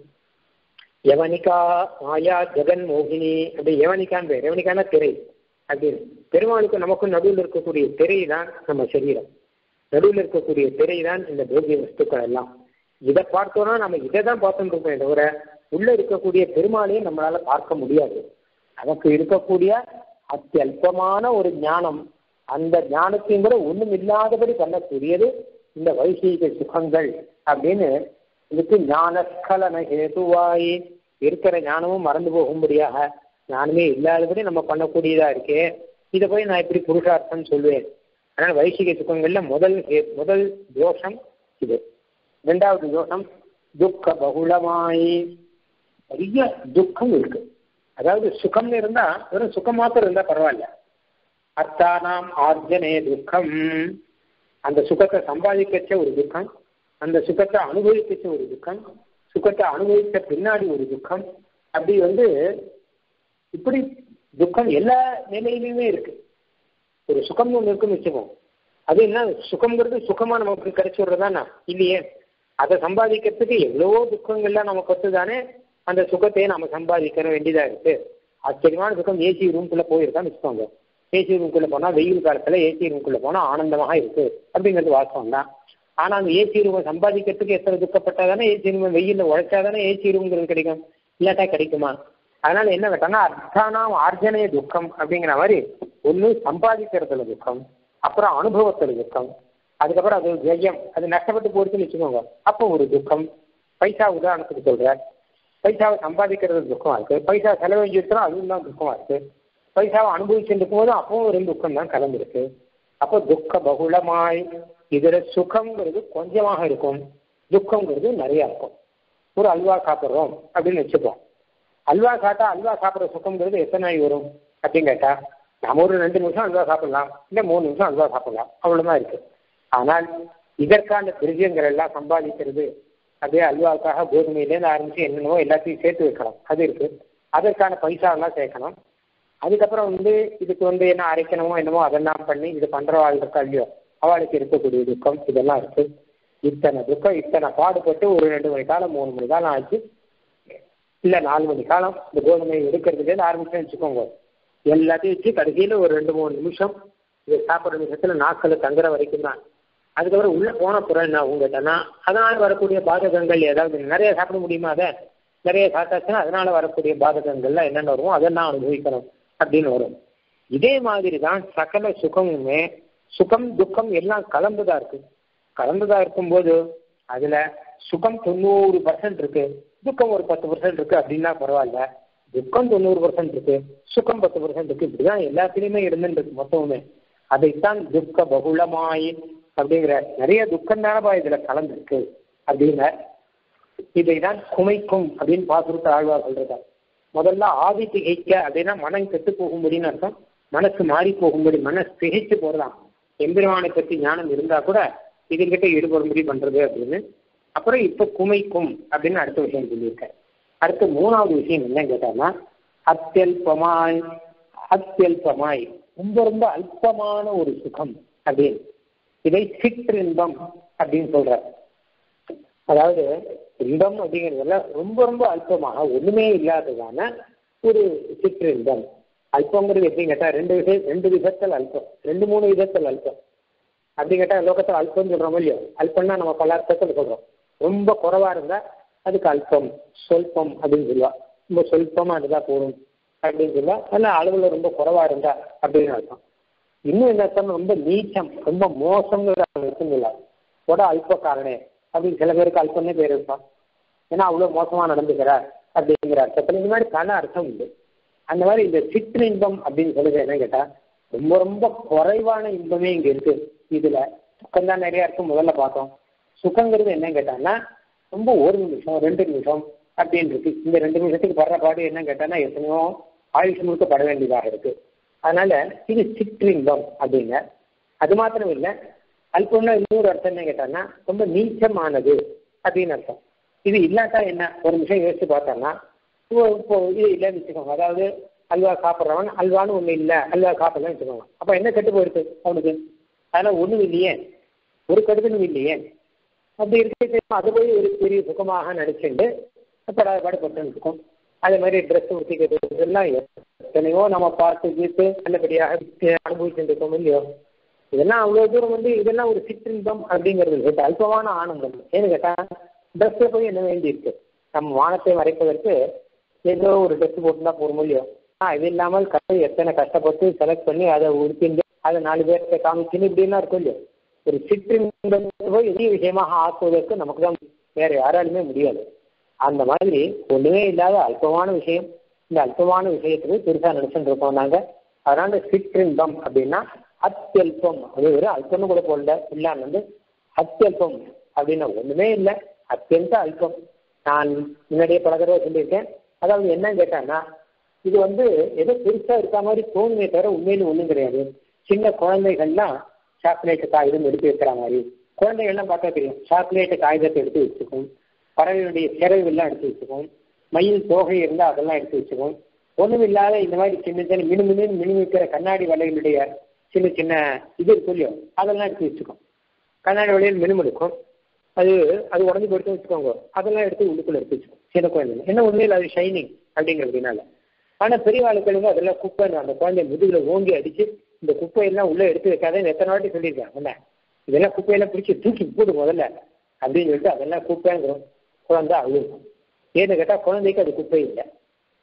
யவனிகா மாயா ஜெகன் மோகினி அப்படி யவனிகான்னு பேர் யவனிகான திரை அப்படின்னு பெருமாளுக்கு நமக்கும் நடுவில் இருக்கக்கூடிய திரை தான் நம்ம சரீரம் நடுவில் இருக்கக்கூடிய திரை தான் இந்த போகிய வஸ்துக்கள் எல்லாம் இதை பார்த்தோம்னா நம்ம இதை தான் பார்த்துட்டு இருக்கோம் தவிர உள்ள இருக்கக்கூடிய பெருமாளையும் நம்மளால பார்க்க முடியாது நமக்கு இருக்கக்கூடிய அத்தியல்பமான ஒரு ஞானம் அந்த ஞானத்தையும் கூட ஒண்ணும் இல்லாதபடி பண்ணக்கூடியது இந்த வைசீக சுகங்கள் அப்படின்னு இதுக்கு ஞானஸ்கலன ஹேதுவாய் இருக்கிற ஞானமும் மறந்து போகும்படியாக ஞானமே இல்லாதபடி நம்ம பண்ணக்கூடியதா இருக்கே இதை போய் நான் எப்படி புருஷார்த்தம் சொல்லுவேன் அதனால வைசிக சுகங்கள்ல முதல் முதல் தோஷம் இது ரெண்டாவது தோஷம் துக்க பகுளமாய் நிறைய துக்கம் இருக்கு அதாவது சுகம்னு இருந்தா வெறும் சுகம் மாத்திரம் இருந்தா பரவாயில்ல அர்த்தானாம் ஆர்ஜனே துக்கம் அந்த சுகத்தை சம்பாதிக்கச்ச ஒரு துக்கம் அந்த சுகத்தை அனுபவிக்கச்ச ஒரு துக்கம் சுகத்தை அனுபவித்த பின்னாடி ஒரு துக்கம் அப்படி வந்து இப்படி துக்கம் எல்லா நிலையிலுமே இருக்கு ஒரு சுகம்னு ஒன்று இருக்குன்னு வச்சுப்போம் அது என்ன சுகம்ங்கிறது சுகமா நமக்கு கிடைச்சி விடுறதானா இல்லையே அதை சம்பாதிக்கிறதுக்கு எவ்வளவோ துக்கங்கள்லாம் நமக்கு வந்து தானே அந்த சுகத்தையே நம்ம சம்பாதிக்கிற வேண்டியதா இருக்கு ஆச்சரியமான சுகம் ஏசி ரூம்குள்ள போயிருக்கான்னு வச்சுக்கோங்க ஏசி ரூம்குள்ள போனா வெயில் காலத்துல ஏசி ரூம்குள்ள போனா ஆனந்தமாக இருக்கு அப்படிங்கிறது வாஸ்தவம் தான் ஆனா அந்த ஏசி ரூமை சம்பாதிக்கிறதுக்கு எத்தனை துக்கப்பட்டா தானே ஏசி ரூம் வெயில்ல உழைச்சா தானே ஏசி ரூம்ங்கிறது கிடைக்கும் இல்லாட்டா கிடைக்குமா அதனால என்ன கேட்டாங்கன்னா அர்த்தானாம் ஆர்ஜனய துக்கம் அப்படிங்கிற மாதிரி ஒன்று சம்பாதிக்கிறதுல துக்கம் அப்புறம் அனுபவத்துல துக்கம் அதுக்கப்புறம் அது ஜெயம் அது நஷ்டப்பட்டு போடுச்சுன்னு வச்சுக்கோங்க அப்போ ஒரு துக்கம் பைசா உதாரணத்துக்கு சொல்றேன் பைசாவை சம்பாதிக்கிறது துக்கமா இருக்கு பைசா செலவழிச்சிருக்கிறோம் அதுவும் தான் துக்கமா இருக்கு பைசாவை அனுபவிச்சுட்டு போதும் அப்பவும் ஒரு துக்கம் தான் கலந்துருக்கு அப்போ துக்க பகுளமாய் இதுல சுகம்ங்கிறது கொஞ்சமாக இருக்கும் துக்கம்ங்கிறது நிறைய இருக்கும் ஒரு அல்வா சாப்பிட்றோம் அப்படின்னு வச்சுப்போம் அல்வா சாப்பிட்டா அல்வா சாப்பிட்ற சுகம்ங்கிறது எத்தனை நாள் வரும் அப்படின்னு கேட்டா நம்ம ஒரு ரெண்டு நிமிஷம் அல்வா சாப்பிடலாம் இல்லை மூணு நிமிஷம் அல்வா சாப்பிடலாம் அவ்வளவுதான் இருக்கு ஆனால் இதற்கான திரவியங்கள் எல்லாம் சம்பாதிக்கிறது அப்படியே அல்வாவுக்காக கோதுமையிலேருந்து ஆரம்பிச்சு என்னென்னவோ எல்லாத்தையும் சேர்த்து வைக்கணும் அது இருக்கு அதற்கான பைசா எல்லாம் சேர்க்கணும் அதுக்கப்புறம் வந்து இதுக்கு வந்து என்ன அரைக்கணுமோ என்னமோ அதெல்லாம் பண்ணி இது பண்றவாள் இருக்கா இல்லையோ அவளுக்கு இருக்கக்கூடிய துக்கம் இதெல்லாம் இருக்கு இத்தனை துக்கம் இத்தனை பாடுபட்டு ஒரு ரெண்டு மணி காலம் மூணு மணி காலம் ஆச்சு இல்ல நாலு மணி காலம் இந்த கோதுமை எடுக்கிறதுலேருந்து ஆரம்பிச்சேன்னு வச்சுக்கோங்க எல்லாத்தையும் வச்சு கடைசியில ஒரு ரெண்டு மூணு நிமிஷம் இதை சாப்பிட்ற நிமிஷத்துல நாக்கில் தங்குற வரைக்கும் தான் அதுக்கப்புறம் உள்ள போன பிறகு என்ன உங்ககிட்டனா அதனால வரக்கூடிய பாதகங்கள் ஏதாவது நிறைய சாப்பிட முடியுமா அதை நிறைய சாப்பிட்டாச்சுன்னா அதனால வரக்கூடிய பாதகங்கள்லாம் என்னென்ன வருமோ அதெல்லாம் அனுபவிக்கணும் அப்படின்னு வரும் இதே மாதிரி தான் சகல சுகமுமே சுகம் துக்கம் எல்லாம் கலந்துதா இருக்கு கலந்துதா இருக்கும்போது அதுல சுகம் தொண்ணூறு பர்சன்ட் இருக்கு துக்கம் ஒரு பத்து பர்சன்ட் இருக்கு அப்படின்னா பரவாயில்ல துக்கம் தொண்ணூறு பர்சன்ட் இருக்கு சுகம் பத்து பர்சன்ட் இருக்கு இப்படிதான் எல்லாத்திலையுமே இருந்துட்டு இருக்கு மொத்தமுமே அதைத்தான் துக்க பகுளமாய் அப்படிங்கிற நிறைய துக்கம் தானப்பா இதுல கலந்துருக்கு அப்படிங்கிற இதைதான் குமைக்கும் அப்படின்னு பாசுரத்தை ஆழ்வா சொல்றதா முதல்ல ஆதி திகைக்க அப்படின்னா மனம் கெட்டு போகும்படின்னு அர்த்தம் மனசு மாறி போகும்படி மனசு திகைச்சு போறதாம் எம்பெருமானை பற்றி ஞானம் இருந்தா கூட இதுகிட்ட ஈடுபடும்படி பண்றது அப்படின்னு அப்புறம் இப்ப குமைக்கும் அப்படின்னு அடுத்த விஷயம் சொல்லியிருக்காரு அடுத்து மூணாவது விஷயம் என்னன்னு கேட்டாங்கன்னா அத்தியல்பமாய் அத்தியல்பமாய் ரொம்ப ரொம்ப அல்பமான ஒரு சுகம் அப்படின்னு இதை சிற்றின்பம் அப்படின்னு சொல்றார் அதாவது இன்பம் அப்படிங்கிறதுல ரொம்ப ரொம்ப அல்பமாக ஒண்ணுமே இல்லாததான ஒரு சிற்றின்பம் அல்பங்கிறது எப்படின்னு கேட்டா ரெண்டு விஷயம் ரெண்டு விதத்தில் அல்பம் ரெண்டு மூணு விதத்தில் அல்பம் அப்படி கேட்டா லோகத்தில் அல்பம் சொல்றோம் இல்லையோ அல்பம்னா நம்ம பல அர்த்தத்தில் சொல்றோம் ரொம்ப குறைவா இருந்தா அதுக்கு அல்பம் சொல்பம் அப்படின்னு சொல்லுவா ரொம்ப சொல்பமா இருந்தா போதும் அப்படின்னு சொல்லுவா அல்ல அளவுல ரொம்ப குறைவா இருந்தா அப்படின்னு அர்த்தம் இன்னும் என்ன அர்த்தம் ரொம்ப நீச்சம் ரொம்ப மோசங்கிற இருக்குங்களா கூட அல்பக்காரனே அப்படின்னு சில பேருக்கு அல்பம்னே பேர் இருப்பான் ஏன்னா அவ்வளவு மோசமா நடந்துக்கிறார் அப்படிங்கிற அர்த்தத்துல இந்த மாதிரி பல அர்த்தம் உண்டு அந்த மாதிரி இந்த சிற்று இன்பம் அப்படின்னு சொல்லுது என்ன கேட்டா ரொம்ப ரொம்ப குறைவான இன்பமே இங்க இருக்கு இதுல சுகம் தான் நிறைய இருக்கு முதல்ல பார்த்தோம் சுகங்கிறது என்ன கேட்டான்னா ரொம்ப ஒரு நிமிஷம் ரெண்டு நிமிஷம் அப்படின்னு இருக்கு இந்த ரெண்டு நிமிஷத்துக்கு படுற பாடு என்ன கேட்டான்னா எத்தனையோ ஆயுஷ் முழுக்க பட வேண்டியதாக இருக்கு அதனால இது சிற்றின்பம் அப்படிங்க அது மாத்திரம் இல்லை அல்பம்னா இன்னொரு அர்த்தம் என்ன கேட்டான்னா ரொம்ப நீச்சமானது அப்படின்னு அர்த்தம் இது இல்லாட்டா என்ன ஒரு நிமிஷம் யோசிச்சு பார்த்தோம்னா இப்போ இப்போ இது இல்லைன்னு வச்சுக்கோங்க அதாவது அல்வா சாப்பிட்றவன் அல்வான்னு ஒண்ணு இல்லை அல்வா சாப்பிடலன்னு வச்சுக்கோங்க அப்ப என்ன கெட்டு போயிருக்கு அவனுக்கு அதெல்லாம் ஒண்ணும் இல்லையே ஒரு கெடுதலும் இல்லையே அப்படி இருக்க அது போய் ஒரு பெரிய சுகமாக நடிச்சுண்டு பட படப்பட்டு இருக்கும் அதே மாதிரி ட்ரெஸ் உடுத்திக்கிறது இதெல்லாம் எத்தனையோ நம்ம பார்த்து கீத்து நல்லபடியாக அனுபவிச்சுட்டு இருக்கோம் இல்லையோ இதெல்லாம் அவ்வளவு தூரம் வந்து இதெல்லாம் ஒரு சிற்றின்பம் அப்படிங்கிறது கேட்டு அல்பமான ஆனந்தம் ஏன்னு கேட்டா ட்ரெஸ்ல போய் என்ன வேண்டி இருக்கு நம்ம வானத்தை மறைப்பதற்கு ஏதோ ஒரு ட்ரெஸ் போட்டுதான் போற முடியும் ஆ இது இல்லாமல் கதை எத்தனை கஷ்டப்பட்டு செலக்ட் பண்ணி அதை உடுத்திண்டு அதை நாலு பேர்கிட்ட காமிச்சுன்னு இப்படிலாம் இருக்கும் இல்லையோ ஒரு சிற்றின்பம் போய் எளிய விஷயமாக ஆக்குவதற்கு நமக்கு தான் வேற யாராலுமே முடியாது அந்த மாதிரி ஒண்ணுமே இல்லாத அல்பமான விஷயம் இந்த அல்பமான விஷயத்துக்கு பெருசா நினைச்சுட்டு இருக்கோம் நாங்க அதனால சிற்றின்பம் அப்படின்னா அத்தியல்பம் அது ஒரு அல்பம்னு கூட போடல இல்லாம வந்து அத்தியல்பம் அப்படின்னா ஒண்ணுமே இல்லை அத்தியந்த அல்பம் நான் முன்னாடியே பல தடவை சொல்லியிருக்கேன் அதாவது என்ன கேட்டான்னா இது வந்து ஏதோ பெருசா இருக்க மாதிரி தோணுமே தவிர உண்மையில ஒண்ணும் கிடையாது சின்ன குழந்தைகள்லாம் சாக்லேட் காகிதம் எடுத்து வைக்கிற மாதிரி குழந்தைகள்லாம் பார்த்தா தெரியும் சாக்லேட் காகிதத்தை எடுத்து வச்சுக்கும் பறவைகளுடைய சிறகுகள்லாம் எடுத்து வச்சுக்கும் மயில் தோகை இருந்தால் அதெல்லாம் எடுத்து வச்சுக்கும் ஒன்றும் இல்லாத இந்த மாதிரி சின்ன சின்ன மினு மினு மினுமிக்கிற கண்ணாடி வலைகளுடைய சின்ன சின்ன இது இருக்கும் இல்லையோ அதெல்லாம் எடுத்து வச்சுக்கும் கண்ணாடி வலையில் மினுமிடுக்கும் அது அது உடஞ்சி போயிட்டு வச்சுக்கோங்க அதெல்லாம் எடுத்து உள்ளுக்குள்ள எடுத்து வச்சுக்கோம் சின்ன குழந்தைங்க என்ன உண்மையில் அது ஷைனிங் அப்படிங்கிறதுனால ஆனால் பெரிய ஆளுக்களுங்க அதெல்லாம் குப்பை அந்த குழந்தைய முதுகுல ஓங்கி அடிச்சு இந்த குப்பையெல்லாம் உள்ள எடுத்து வைக்காதேன்னு எத்தனை வாட்டி சொல்லியிருக்காங்க என்ன இதெல்லாம் குப்பையெல்லாம் பிடிச்சி தூக்கி போடு முதல்ல அப்படின்னு சொல்லிட்டு அதெல்லாம் குப்பைங்கிறோம் குழந்தை அழுகும் ஏன்னு கேட்டால் குழந்தைக்கு அது குப்பை இல்லை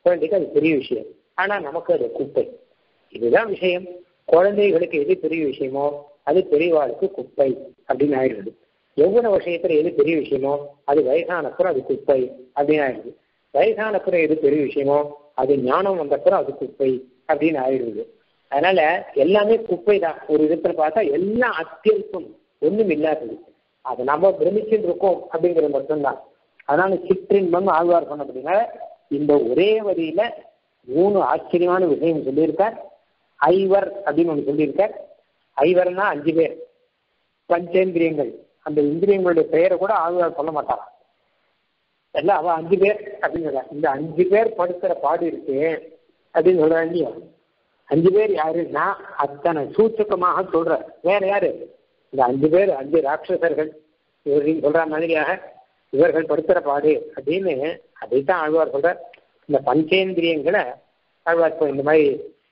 குழந்தைக்கு அது பெரிய விஷயம் ஆனா நமக்கு அது குப்பை இதுதான் விஷயம் குழந்தைகளுக்கு எது பெரிய விஷயமோ அது பெரியவாளுக்கு குப்பை அப்படின்னு ஆயிடுது எவ்வளவு விஷயத்துல எது பெரிய விஷயமோ அது வயசானப்புறம் அது குப்பை அப்படின்னு ஆயிடுது வயசானப்புறம் எது பெரிய விஷயமோ அது ஞானம் வந்தப்புறம் அது குப்பை அப்படின்னு ஆயிடுது அதனால எல்லாமே குப்பை தான் ஒரு விதத்துல பார்த்தா எல்லாம் அத்தியல்பம் ஒண்ணும் இல்லாதது அதை நம்ம பிரமிச்சுட்டு இருக்கோம் அப்படிங்கிறது மட்டும்தான் அதனால சிற்றின்பம் ஆழ்வார் சொன்ன அப்படின்னா இந்த ஒரே வரியில மூணு ஆச்சரியமான விஷயம் சொல்லியிருக்கார் ஐவர் அப்படின்னு ஒன்று சொல்லியிருக்கார் ஐவர்னா அஞ்சு பேர் பஞ்சேந்திரியங்கள் அந்த இந்திரியங்களுடைய பெயரை கூட ஆழ்வார் சொல்ல மாட்டாராம் இல்ல அவ அஞ்சு பேர் அப்படின்னு சொல்ற இந்த அஞ்சு பேர் படுத்துற பாடு இருக்கு அப்படின்னு சொல்றாங்க இல்லையா அஞ்சு பேர் யாருன்னா அத்தனை சூச்சகமாக சொல்ற வேற யாரு இந்த அஞ்சு பேர் அஞ்சு ராட்சசர்கள் இவர்கள் சொல்ற மாதிரியாக இவர்கள் படுத்துற பாடு அப்படின்னு அதைத்தான் ஆழ்வார் சொல்ற இந்த பஞ்சேந்திரியங்களை ஆழ்வார் இப்போ இந்த மாதிரி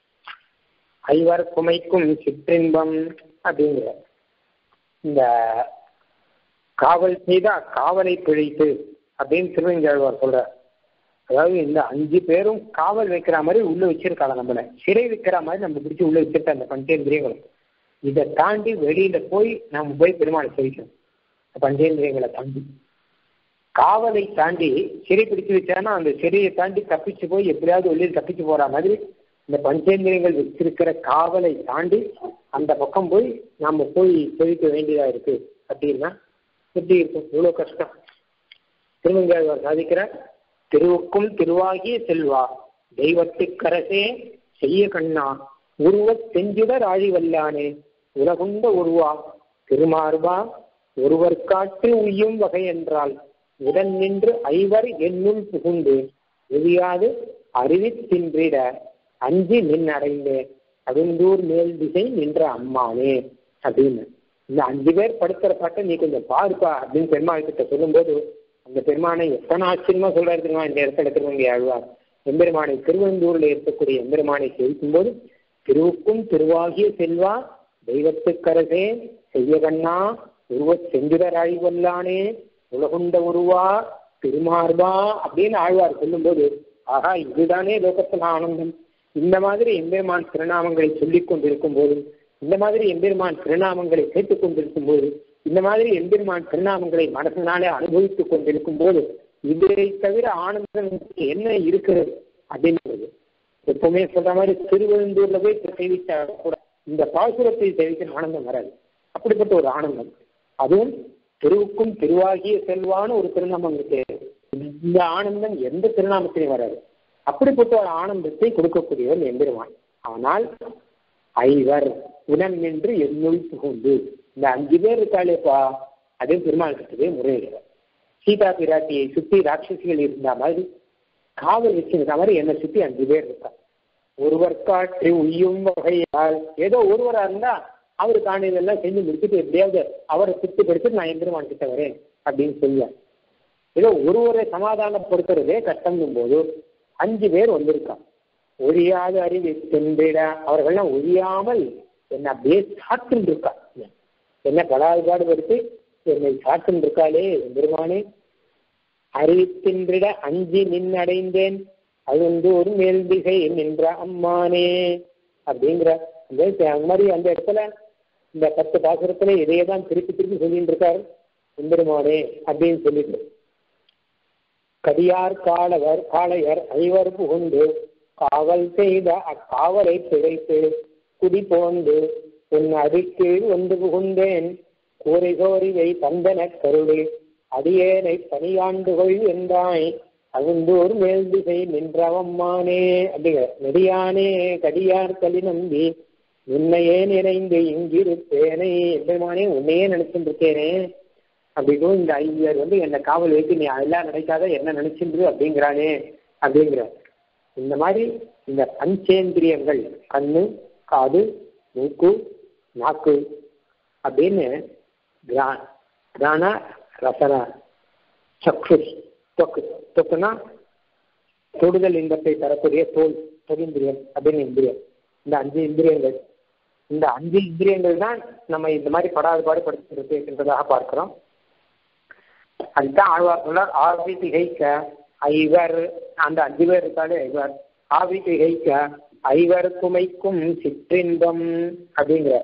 ஐவர் குமைக்கும் சிற்றின்பம் அப்படிங்கிற இந்த காவல் செய்தா காவலை பிழைத்து அப்படின்னு திருவஞ்சாழ்வார் சொல்றார் அதாவது இந்த அஞ்சு பேரும் காவல் வைக்கிற மாதிரி உள்ள வச்சிருக்காங்க நம்மள சிறை வைக்கிற மாதிரி நம்ம பிடிச்சி உள்ள வச்சிருக்க அந்த பஞ்சேந்திரியங்களும் இதை தாண்டி வெளியில போய் நாம போய் பெருமாளை சேவிக்கணும் பஞ்சேந்திரியங்களை தாண்டி காவலை தாண்டி சிறை பிடிச்சு வச்சானா அந்த சிறையை தாண்டி தப்பிச்சு போய் எப்படியாவது வெளியில் தப்பிச்சு போற மாதிரி இந்த பஞ்சேந்திரியங்கள் வச்சிருக்கிற காவலை தாண்டி அந்த பக்கம் போய் நாம போய் செவிக்க வேண்டியதா இருக்கு அப்படின்னா எப்படி இருக்கும் இவ்வளவு கஷ்டம் திருமங்கையாழ்வார் சாதிக்கிறார் திருவுக்கும் திருவாகிய செல்வா தெய்வத்துக்கரசே செய்ய கண்ணா உருவ செஞ்சுடர் ஆழி வல்லானே உலகுண்ட உருவா திருமார்பா ஒருவர் காற்று உய்யும் வகை என்றால் உடன் நின்று ஐவர் என்னுள் புகுந்து எரியாது அறிவித்தின்றிட அஞ்சு நின் அடைந்தேன் அருந்தூர் மேல் திசை நின்ற அம்மானே அப்படின்னு இந்த அஞ்சு பேர் படுத்துற பாட்டை நீ கொஞ்சம் பாருப்பா அப்படின்னு பெருமாள் கிட்ட சொல்லும்போது அந்த பெருமானை எத்தனை ஆச்சரியமா சொல்றாரு தெரியுமா இந்த இடத்துல திருவங்கி ஆழ்வார் எம்பெருமானை திருவந்தூர்ல இருக்கக்கூடிய எம்பெருமானை சேவிக்கும் போது திருவுக்கும் திருவாகிய செல்வா தெய்வத்துக்கரசே செய்ய கண்ணா உருவ செஞ்சுடராய் வல்லானே உலகுண்ட உருவா திருமார்பா அப்படின்னு ஆழ்வார் சொல்லும்போது ஆகா இதுதானே லோகத்துல ஆனந்தம் இந்த மாதிரி எம்பெருமான் திருநாமங்களை சொல்லிக் கொண்டிருக்கும் போதும் இந்த மாதிரி எம்பெருமான் திருநாமங்களை கேட்டுக் கொண்டிருக்கும் போது இந்த மாதிரி எம்பெருமான் திருநாமங்களை மனசினாலே அனுபவித்துக் கொண்டிருக்கும் போது இதை தவிர ஆனந்தம் என்ன இருக்கிறது அப்படின்றது எப்பவுமே சொல்ற மாதிரி திருவெழுந்தூர்ல போய் சேவிச்சா கூட இந்த பாசுரத்தை சேவிக்கிற ஆனந்தம் வராது அப்படிப்பட்ட ஒரு ஆனந்தம் அதுவும் திருவுக்கும் திருவாகிய செல்வான ஒரு திருநாமம் இருக்கு இந்த ஆனந்தம் எந்த திருநாமத்திலையும் வராது அப்படிப்பட்ட ஒரு ஆனந்தத்தை கொடுக்கக்கூடியவர் எம்பெருமான் ஆனால் ஐவர் உடன் நின்று என்னுள் புகுந்து இந்த அஞ்சு பேர் இருக்காளேப்பா அதே பெருமாள் கிட்டவே முறையிடுறார் சீதா பிராட்டியை சுத்தி ராட்சசிகள் இருந்த மாதிரி காவல் வச்சிருந்த மாதிரி என்னை சுத்தி அஞ்சு பேர் இருக்கா ஒருவர் காற்று உய்யும் வகையால் ஏதோ ஒருவரா இருந்தா அவர் காணியதெல்லாம் செஞ்சு முடிச்சுட்டு எப்படியாவது அவரை திருப்திப்படுத்தி நான் எம்பெருமான் கிட்ட வரேன் அப்படின்னு சொல்லுவார் ஏதோ ஒருவரை சமாதானப்படுத்துறதே கஷ்டங்கும் போது அஞ்சு பேர் வந்திருக்கான் ஒழியாத அறிவு தென்பிட அவர்கள்லாம் ஒழியாமல் என்ன அப்படியே சாத்துன்னு இருக்கா என்ன படாதுபாடு படுத்தி என்னை சாத்துன்னு இருக்காளே பெருமானே அறிவித்தின்றிட அஞ்சு நின்னடைந்தேன் அது வந்து ஒரு மேல் திசை நின்ற அம்மானே அப்படிங்கிற அந்த மாதிரி அந்த இடத்துல இந்த பத்து பாசுரத்துல இதையே தான் திருப்பி திருப்பி சொல்லிட்டு இருக்காரு எம்பெருமானே அப்படின்னு சொல்லிட்டு கடியார் காலவர் காளையர் ஐவர் புகுந்து காவல் செய்த அக்காவலை பிழைத்து குடி போந்து உன் அடிக்கீழ் வந்து புகுந்தேன் கூரை சோரிவை தந்தன கருளி அடியேனை பணியாண்டுகொள் என்றாய் அகுந்தூர் மேல் திசை நின்றவம்மானே அப்படிங்கிற நெடியானே கடியார் கலி நம்பி உன்னையே நினைந்து இங்கிருப்பேனே எம்பெருமானே உன்னையே நினைச்சுட்டு இருக்கேனே அப்படின்னும் இந்த ஐயர் வந்து என்னை காவல் வைத்து நீ அதெல்லாம் நினைக்காத என்ன நினைச்சிருந்து அப்படிங்கிறானே அப்படிங்கிற இந்த மாதிரி இந்த பஞ்சேந்திரியங்கள் கண்ணு காது மூக்கு நாக்கு அப்படின்னு கிரான ரசன சக்ஷு தொக்கு தொக்குனா தொடுதல் இன்பத்தை தரக்கூடிய தோல் தொழிந்திரியம் அப்படின்னு இந்திரியம் இந்த அஞ்சு இந்திரியங்கள் இந்த அஞ்சு இந்திரியங்கள் தான் நம்ம இந்த மாதிரி படாது பாடுபடுத்திருக்கு என்றதாக பார்க்கிறோம் அதுதான் ஆழ்வார் சொன்னார் ஆர்வி திகைக்க ஐவர் அந்த அஞ்சு பேர் இருக்காரு ஐவர் ஆவி திகைக்க ஐவர் குமைக்கும் சிற்றின்பம் அப்படிங்கிற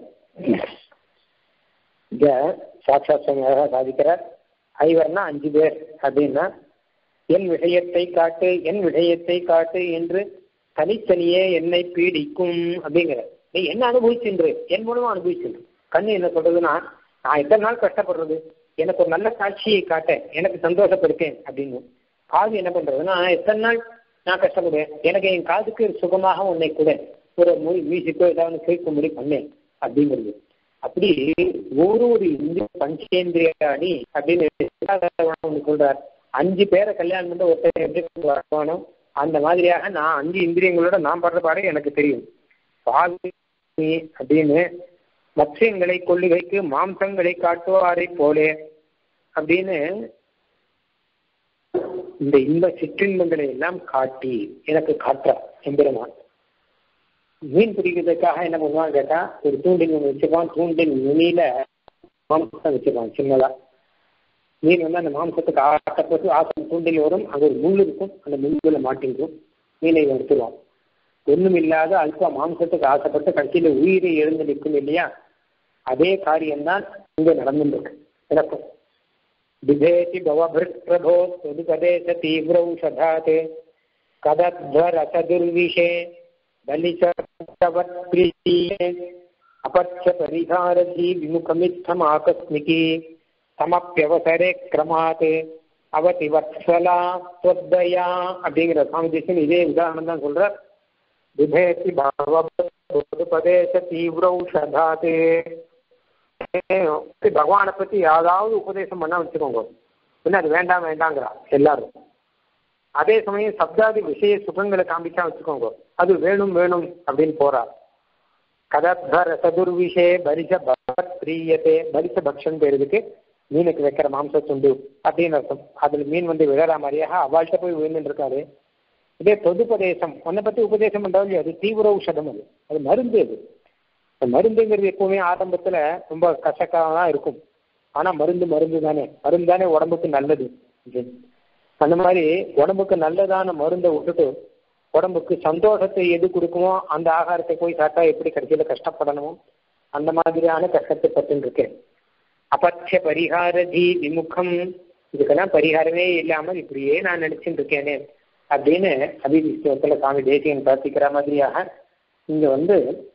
இங்க சாட்சாத் சுவாமியாக சாதிக்கிறார் ஐவர்னா அஞ்சு பேர் அப்படின்னா என் விஷயத்தை காட்டு என் விஷயத்தை காட்டு என்று தனித்தனியே என்னை பீடிக்கும் அப்படிங்கிற நீ என்ன அனுபவிச்சுன்று என் மூலமா அனுபவிச்சுன்று கண்ணு என்ன சொல்றதுன்னா நான் எத்தனை நாள் கஷ்டப்படுறது எனக்கு ஒரு நல்ல காட்சியை காட்ட எனக்கு சந்தோஷப்படுத்தேன் அப்படின்னு காது என்ன பண்றதுன்னா எத்தனை நாள் நான் கஷ்டப்படுவேன் எனக்கு என் காதுக்கு சுகமாக உன்னை கூட ஒரு மொழி மியூசிக்கோ ஏதாவது கேட்கும்படி பண்ணேன் அப்படிங்கிறது அப்படி ஒரு ஒரு இந்திய பஞ்சேந்திரிய அணி அப்படின்னு சொல்றார் அஞ்சு பேரை கல்யாணம் பண்ணி ஒருத்தர் எப்படி வரணும் அந்த மாதிரியாக நான் அஞ்சு இந்திரியங்களோட நான் படுற பாடு எனக்கு தெரியும் பாவி அப்படின்னு மத்சியங்களை கொள்ளுகைக்கு மாம்சங்களை காட்டுவாரை போலே அப்படின்னு இந்த இன்ப சிற்றின்பங்களை எல்லாம் காட்டி எனக்கு காட்டுற எம்பெருமான் மீன் பிடிக்கிறதுக்காக என்ன பண்ணுவான்னு கேட்டா ஒரு தூண்டில் ஒன்று வச்சுப்பான் தூண்டில் நுனியில மாம்சம் வச்சுப்பான் சின்னதா மீன் வந்து அந்த மாம்சத்துக்கு ஆட்டப்பட்டு ஆசம் தூண்டில் வரும் அங்க ஒரு முள் இருக்கும் அந்த முள்ளுல மாட்டிங்கும் மீனை எடுத்துருவான் ஒண்ணும் இல்லாத அல்ப மாம்சத்துக்கு ஆசைப்பட்டு கடைசியில உயிரை எழுந்து நிற்கும் இல்லையா அதே காரியம்தான் இங்க நடந்துருக்கு நடக்கும் बिभेति भवभृत्प्रभो त्वदुपदेश तीव्रौषधात् कदध्वरसदुर्विषे बलिचवत्प्रीये अपच्य परिहारधी विमुखमित्थमाकस्मिकी समप्यवसरे क्रमात् அவதி வத்சலா தொத்தையா அப்படிங்கிற சுவாமி தேசம் இதே உதாரணம் தான் சொல்ற விபேதி பவபதேச தீவிரௌஷதாத்து பகவானை பத்தி யாராவது உபதேசம் பண்ணா வச்சுக்கோங்க பின்ன அது வேண்டாம் வேண்டாங்கிறா எல்லாரும் அதே சமயம் சப்தாதி விஷய சுகங்களை காமிச்சா வச்சுக்கோங்க அது வேணும் வேணும் அப்படின்னு போறா கதத்வர சதுர்விஷே பரிச பகவத் பிரியத்தே பரிச பக்ஷன் பேருக்கு மீனுக்கு வைக்கிற மாம்ச துண்டு அப்படின்னு அர்த்தம் அதுல மீன் வந்து விழற மாதிரியாக அவள்கிட்ட போய் விழுந்துட்டு இருக்காரு இதே தொதுபதேசம் உன்னை பத்தி உபதேசம் பண்றாங்க அது தீவிர ஔஷதம் அது அது மருந்து அது மருந்துங்கிறது எப்பவுமே ஆரம்பத்துல ரொம்ப கசக்காக தான் இருக்கும் ஆனா மருந்து மருந்து தானே மருந்து தானே உடம்புக்கு நல்லது அந்த மாதிரி உடம்புக்கு நல்லதான மருந்தை விட்டுட்டு உடம்புக்கு சந்தோஷத்தை எது கொடுக்குமோ அந்த ஆகாரத்தை போய் சாப்பிட்டா எப்படி கடைசியில கஷ்டப்படணுமோ அந்த மாதிரியான கஷ்டத்தை பட்டு இருக்கேன் அபத்திய பரிகாரதி விமுகம் இதுக்கெல்லாம் பரிகாரமே இல்லாமல் இப்படியே நான் நினைச்சுட்டு இருக்கேனே அப்படின்னு அபிவிஸ்வத்துல சுவாமி தேசியன் பிரார்த்திக்கிற மாதிரியாக இங்க வந்து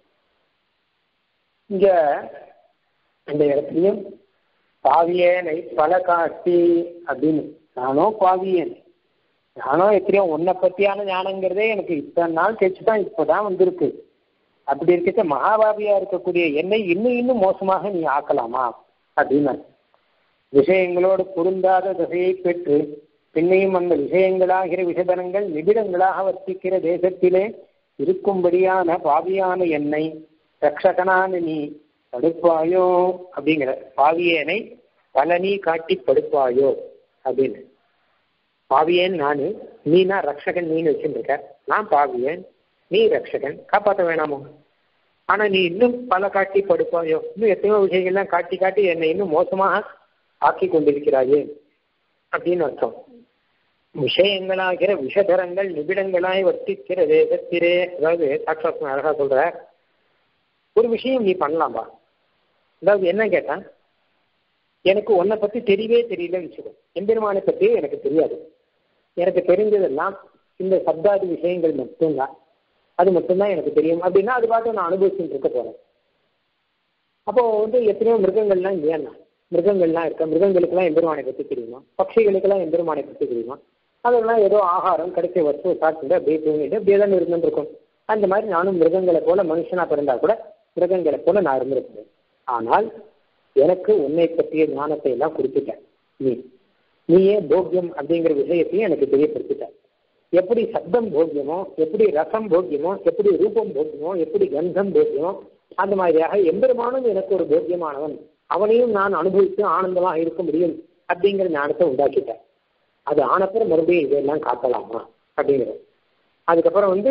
இங்க அந்த இடத்துலயும் பாவியேனை பல காட்டி அப்படின்னு நானோ பாவியேன் நானோ எப்படியோ உன்னை பத்தியான ஞானங்கிறதே எனக்கு இத்தனை நாள் கழிச்சு தான் இப்போதான் வந்திருக்கு அப்படி இருக்க மகாபாவியா இருக்கக்கூடிய என்னை இன்னும் இன்னும் மோசமாக நீ ஆக்கலாமா அப்படின்னு விஷயங்களோடு பொருந்தாத தசையை பெற்று பின்னையும் அந்த விஷயங்களாகிற விஷதனங்கள் நிபிடங்களாக வர்த்திக்கிற தேசத்திலே இருக்கும்படியான பாவியான என்னை ரக்ஷகனான நீ படுப்பாயோ அப்படிங்கிற பாவியேனை பலனி காட்டி படுப்பாயோ அப்படின்னு பாவியேன் நானு நீனா ரக்ஷகன் நீன்னு வச்சுருக்க நான் பாவியேன் நீ ரக்ஷகன் காப்பாற்ற வேணாமோ ஆனா நீ இன்னும் பல காட்டி படுப்பாயோ இன்னும் எத்தனையோ விஷயங்கள்லாம் காட்டி காட்டி என்னை இன்னும் மோசமாக ஆக்கி கொண்டிருக்கிறாயே அப்படின்னு அர்த்தம் விஷயங்களாகிற விஷதரங்கள் நிபிடங்களாய் வர்த்திக்கிற வேதத்திரே அதாவது சாட்சாத் அழகா சொல்ற ஒரு விஷயம் நீ பண்ணலாம்பா அதாவது என்ன கேட்டா எனக்கு உன்னை பத்தி தெரியவே தெரியல விஷயம் எம்பெருமானை பத்தி எனக்கு தெரியாது எனக்கு தெரிஞ்சதெல்லாம் இந்த சப்தாதி விஷயங்கள் மட்டும்தான் அது மட்டும்தான் எனக்கு தெரியும் அப்படின்னா அது பார்த்து நான் அனுபவிச்சுட்டு இருக்க போறேன் அப்போ வந்து எத்தனையோ மிருகங்கள்லாம் இல்லையா மிருகங்கள்லாம் இருக்க மிருகங்களுக்கெல்லாம் எம்பெருமானை பற்றி தெரியுமா பட்சிகளுக்கெல்லாம் எம்பெருமானை பற்றி தெரியுமா அதெல்லாம் ஏதோ ஆகாரம் கிடைச்ச வஸ்து சாப்பிட்டு அப்படியே தூங்கிட்டு அப்படியே தான் இருந்துருக்கும் அந்த மாதிரி நானும் மிருகங்களை போல மனுஷனா பிறந்தா கூட மிருகங்களை போல நான் இருந்திருக்கிறேன் ஆனால் எனக்கு உன்னை பற்றிய ஞானத்தை எல்லாம் கொடுத்துட்டேன் நீ நீயே போக்கியம் அப்படிங்கிற விஷயத்தையும் எனக்கு தெரியப்படுத்திட்ட எப்படி சப்தம் போக்கியமோ எப்படி ரசம் போக்கியமோ எப்படி ரூபம் போக்கியமோ எப்படி கந்தம் போக்கியமோ அந்த மாதிரியாக எம்பெருமானும் எனக்கு ஒரு போக்கியமானவன் அவனையும் நான் அனுபவித்து ஆனந்தமாக இருக்க முடியும் அப்படிங்கிற ஞானத்தை உண்டாக்கிட்டேன் அது ஆனப்புறம் மறுபடியும் இதெல்லாம் காட்டலாமா அப்படிங்கிறது அதுக்கப்புறம் வந்து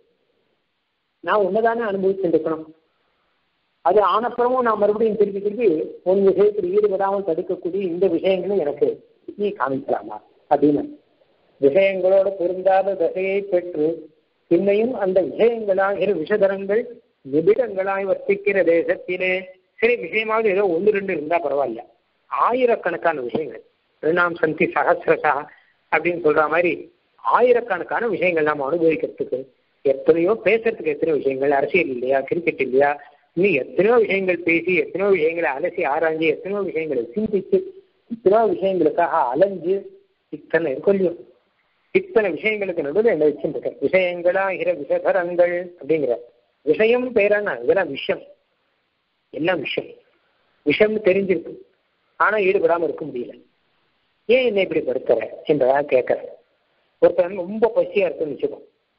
நான் உன்னதானே அனுபவிச்சுட்டு இருக்கணும் அது ஆனப்புறமும் நான் மறுபடியும் திருப்பி திருப்பி உன் விஷயத்தில் ஈடுபடாமல் தடுக்கக்கூடிய இந்த விஷயங்களும் எனக்கு நீ காமிக்கலாமா அப்படின்னு விஷயங்களோடு பொருந்தாத தசையை பெற்று பின்னையும் அந்த விஷயங்களாகிற விஷதரங்கள் நிபிடங்களாய் வர்த்திக்கிற தேசத்திலே சரி விஷயமாவது ஏதோ ஒன்று ரெண்டு இருந்தா பரவாயில்ல ஆயிரக்கணக்கான விஷயங்கள் ரிணாம் சந்தி சகசிரசா அப்படின்னு சொல்ற மாதிரி ஆயிரக்கணக்கான விஷயங்கள் நாம் அனுபவிக்கிறதுக்கு எத்தனையோ பேசுறதுக்கு எத்தனையோ விஷயங்கள் அரசியல் இல்லையா கிரிக்கெட் இல்லையா இன்னும் எத்தனையோ விஷயங்கள் பேசி எத்தனையோ விஷயங்களை அலசி ஆராய்ஞ்சு எத்தனையோ விஷயங்களை சிந்திச்சு இத்தனையோ விஷயங்களுக்காக அலைஞ்சு இத்தனை இருக்கும் இல்லையோ இத்தனை விஷயங்களுக்கு நடுவில் என்ன வச்சுருக்க விஷயங்களாகிற விஷதரங்கள் அப்படிங்கிற விஷயம் பேரான இதெல்லாம் விஷம் எல்லாம் விஷம் விஷம்னு தெரிஞ்சிருக்கு ஆனா ஈடுபடாம இருக்க முடியல ஏன் என்ன இப்படி படுத்துற என்றதான் கேட்கற ஒருத்தன் ரொம்ப பசியா இருக்குன்னு வச்சுக்கோ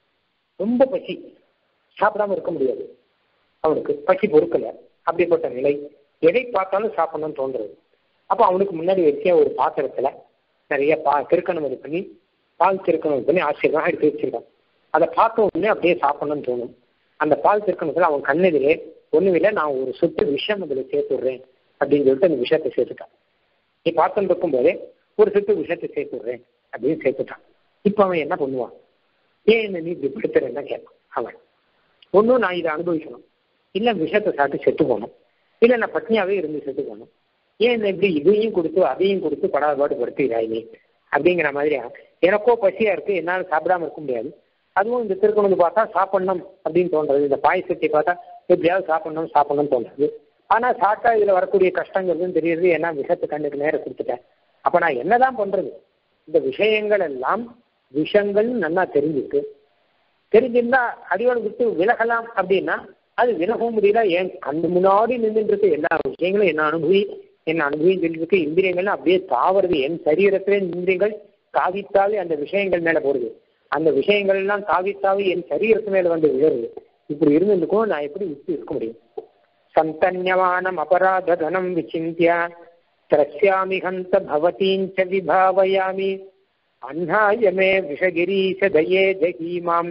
ரொம்ப பசி சாப்பிடாம இருக்க முடியாது அவனுக்கு பசி பொறுக்கல அப்படிப்பட்ட நிலை எதை பார்த்தாலும் சாப்பிடணும்னு தோன்றது அப்ப அவனுக்கு முன்னாடி வச்ச ஒரு பாத்திரத்துல நிறைய பா திருக்கணம் இது பண்ணி பால் திருக்கணம் இது பண்ணி ஆச்சரியமாக எடுத்து வச்சிருக்கான் அதை பார்த்த உடனே அப்படியே சாப்பிடணும்னு தோணும் அந்த பால் திருக்கணத்துல அவன் கண்ணெதிரே ஒண்ணுமில்ல நான் ஒரு சொட்டு விஷம் அதில் சேர்த்துடுறேன் அப்படின்னு சொல்லிட்டு அந்த விஷயத்தை சேர்த்துட்டான் நீ பார்த்துட்டு இருக்கும் போதே ஒரு சொட்டு விஷத்தை சேர்த்துடுறேன் அப்படின்னு சேர்த்துட்டான் இப்ப அவன் என்ன பண்ணுவான் ஏன் என்ன நீ இப்படி படுத்துறேன்னு கேட்பான் அவன் ஒன்றும் நான் இதை அனுபவிக்கணும் இல்லை விஷத்தை சாப்பிட்டு செத்து போகணும் இல்லை நான் பட்னியாவே இருந்து செத்து போகணும் ஏன் என்ன இப்படி இதையும் கொடுத்து அதையும் கொடுத்து படாத பாடு படுத்துகிறாய் நீ அப்படிங்கிற மாதிரி எனக்கோ பசியா இருக்கு என்னால் சாப்பிடாம இருக்க முடியாது அதுவும் இந்த திருக்கணம் பார்த்தா சாப்பிடணும் அப்படின்னு தோன்றது இந்த பாயசத்தை பார்த்தா எப்படியாவது சாப்பிடணும் சாப்பிடணும்னு தோன்றது ஆனா சாப்பிட்டா இதுல வரக்கூடிய கஷ்டங்கிறதும் தெரியுது ஏன்னா விஷத்தை கண்ணுக்கு நேரம் கொடுத்துட்டேன் அப்ப நான் என்னதான் பண்றது இந்த விஷயங்கள் எல்லாம் விஷங்கள் நல்லா தெரிஞ்சுட்டு தெரிஞ்சிருந்தா அடியோடு விட்டு விலகலாம் அப்படின்னா அது விலகவும் முடியல என் கண்ணு முன்னாடி நின்றுட்டு இருக்கு எல்லா விஷயங்களும் என்ன அனுபவி என்ன அனுபவியும் சொல்லிட்டு இருக்கு இந்திரியங்கள் அப்படியே தாவறது என் சரீரத்திலே இந்திரியங்கள் தாவித்தாவே அந்த விஷயங்கள் மேல போடுது அந்த விஷயங்கள் எல்லாம் தாவித்தாவே என் சரீரத்து மேல வந்து விழுறது இப்படி இருந்திருக்கும் நான் எப்படி விட்டு இருக்க முடியும் சந்தன்யமானம் அபராத தனம் விசிந்திய திரஸ்யாமி ஹந்த பவதீஞ்ச விபாவயாமி அன்னாயமே விஷகிரீச தயே ஜகீமாம்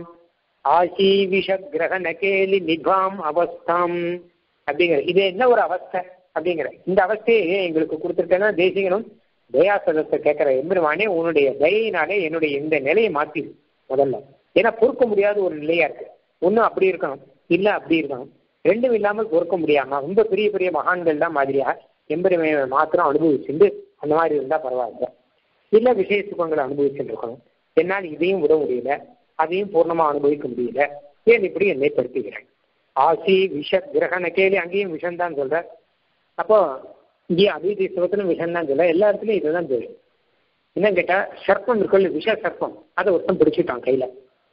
ஆசி விஷ கிரகணகேலி நிபாம் அவஸ்தாம் அப்படிங்கிற இது என்ன ஒரு அவஸ்தை அப்படிங்கிற இந்த அவஸ்தையை எங்களுக்கு கொடுத்துருக்கேன்னா தேசிகனும் தயாசதத்தை கேட்கிற எம்பெருமானே உன்னுடைய தயையினாலே என்னுடைய இந்த நிலையை மாத்திடு முதல்ல ஏன்னா பொறுக்க முடியாத ஒரு நிலையா இருக்கு ஒன்னும் அப்படி இருக்கணும் இல்ல அப்படி இருக்கணும் ரெண்டும் இல்லாமல் பொறுக்க முடியாம ரொம்ப பெரிய பெரிய மகான்கள் தான் மாதிரியா எம்பெருமையை மாத்திரம் அனுபவிச்சுட்டு அந்த மாதிரி இருந்தா பரவாயில்ல இல்ல விசேஷ சுகங்களை அனுபவிச்சுட்டு இருக்கணும் என்னால் இதையும் விட முடியல அதையும் பூர்ணமா அனுபவிக்க முடியல ஏன் இப்படி என்னை படுத்துகிறேன் ஆசி விஷ கிரகண கேலி அங்கேயும் விஷம் தான் சொல்ற அப்போ இங்கேயும் அபிதி சிவத்திலும் விஷம் தான் சொல்ல எல்லா இடத்துலயும் இதுதான் தெரியும் என்னன்னு கேட்டா சர்ப்பம் இருக்குல்ல விஷ சர்ப்பம் அதை ஒருத்தன் பிடிச்சிட்டான் கையில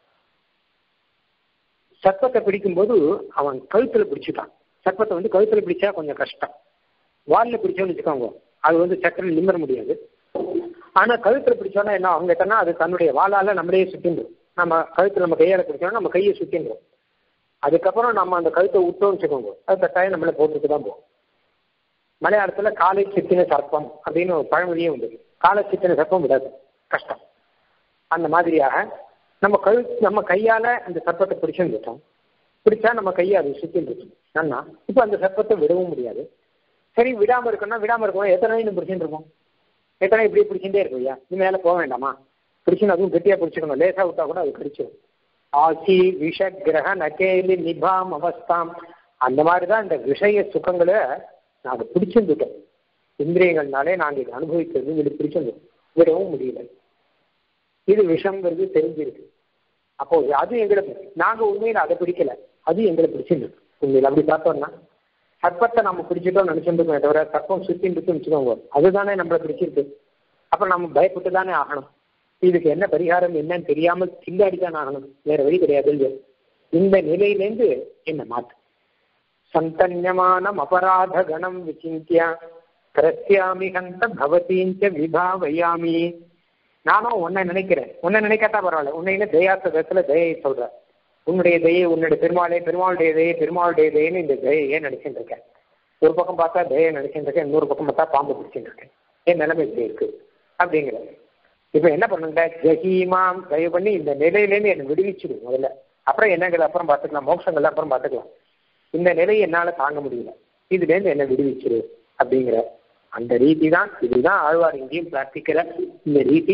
சர்ப்பத்தை பிடிக்கும்போது அவன் கழுத்துல பிடிச்சிட்டான் சர்ப்பத்தை வந்து கழுத்துல பிடிச்சா கொஞ்சம் கஷ்டம் வாலில் பிடிச்சோன்னு வச்சுக்கோங்க அது வந்து சக்கரம் நிம்மற முடியாது ஆனா கழுத்துல பிடிச்சோன்னா என்ன அவங்க கேட்டோம்னா அது தன்னுடைய வாளால நம்மளையே சுத்தின்றோம் நம்ம கழுத்துல நம்ம கையால பிடிச்சோம்னா நம்ம கையை சுத்தின்றோம் அதுக்கப்புறம் நம்ம அந்த கழுத்தை விட்டோம்னு வச்சுக்கோங்க அது கட்டாயம் நம்மளை போட்டுட்டு தான் போகும் மலையாளத்துல காலை சித்தின சர்ப்பம் அப்படின்னு ஒரு பழமொழியே உண்டு காலை சித்தின சர்ப்பம் விடாது கஷ்டம் அந்த மாதிரியாக நம்ம கழு நம்ம கையால அந்த சர்ப்பத்தை பிடிச்சுருந்துட்டோம் பிடிச்சா நம்ம கையை அது சுத்தின்னு நன்னா இப்போ அந்த சர்ப்பத்தை விடவும் முடியாது சரி விடாம இருக்கணும்னா விடாம இருக்கணும் எத்தனை நாள் பிடிச்சிட்டு இருக்கோம் எத்தனை இப்படி பிடிச்சிட்டே இருக்கும் ஐயா நீ மேல போக வேண்டாமா பிடிச்சுன்னு அதுவும் கெட்டியா பிடிச்சிக்கணும் லேசா விட்டா கூட அது கடிச்சிடும் ஆசி விஷ கிரக நகேலி நிபாம் அவஸ்தாம் அந்த மாதிரிதான் இந்த விஷய சுகங்களை நாங்க பிடிச்சிருந்துட்டோம் இந்திரியங்கள்னாலே நாங்க இதை அனுபவிக்கிறது இது பிடிச்சிருந்தோம் விடவும் முடியல இது விஷங்கிறது தெரிஞ்சிருக்கு அப்போ அது எங்களை நாங்க உண்மையில அதை பிடிக்கல அது எங்களை பிடிச்சிருக்கு உண்மையில அப்படி பார்த்தோம்னா சர்ப்பத்தை நம்ம பிடிச்சிட்டோம் நினைச்சிருக்கோம் தவிர சர்ப்பம் சுத்தின்னு இருக்குன்னு வச்சுக்கோங்க அதுதானே நம்மளை பிடிச்சிருக்கு அப்புறம் நம்ம பயப்பட்டு தானே ஆகணும் இதுக்கு என்ன பரிகாரம் என்னன்னு தெரியாமல் திண்டாடி தான் ஆகணும் வேற வழி கிடையாது இல்லையா இந்த நிலையிலேருந்து என்ன மாத்து சந்தன்யமானம் அபராத கணம் விசிந்தியா கிரஸ்யாமி ஹந்த பவதீஞ்ச விபாவயாமி நானும் உன்னை நினைக்கிறேன் உன்னை நினைக்காட்டா பரவாயில்ல உன்னையில தயாசதத்துல தயை சொல்ற உன்னுடைய தயை உன்னுடைய பெருமாளே பெருமாளுடைய தயை பெருமாளுடைய தயன்னு இந்த தயையே நினைச்சுட்டு இருக்கேன் ஒரு பக்கம் பார்த்தா தயை நினைச்சுட்டு இருக்கேன் இன்னொரு பக்கம் பார்த்தா பாம்பு பிடிச்சிட்டு இருக்கேன் என் நிலைமை இப்படி இருக்கு அப்படிங்கிற இப்ப என்ன பண்ணுங்க ஜஹீமாம் தயவு பண்ணி இந்த நிலையிலேருந்து என்னை விடுவிச்சிடு முதல்ல அப்புறம் என்னங்கிறது அப்புறம் பார்த்துக்கலாம் மோட்சங்கள் அப்புறம் பார்த்துக்கலாம் இந்த நிலையை என்னால தாங்க முடியல இதுல இருந்து என்ன விடுவிச்சிரு அப்படிங்கிற அந்த ரீதி தான் இதுதான் ஆழ்வார் இங்கேயும் பிரார்த்திக்கிற இந்த ரீதி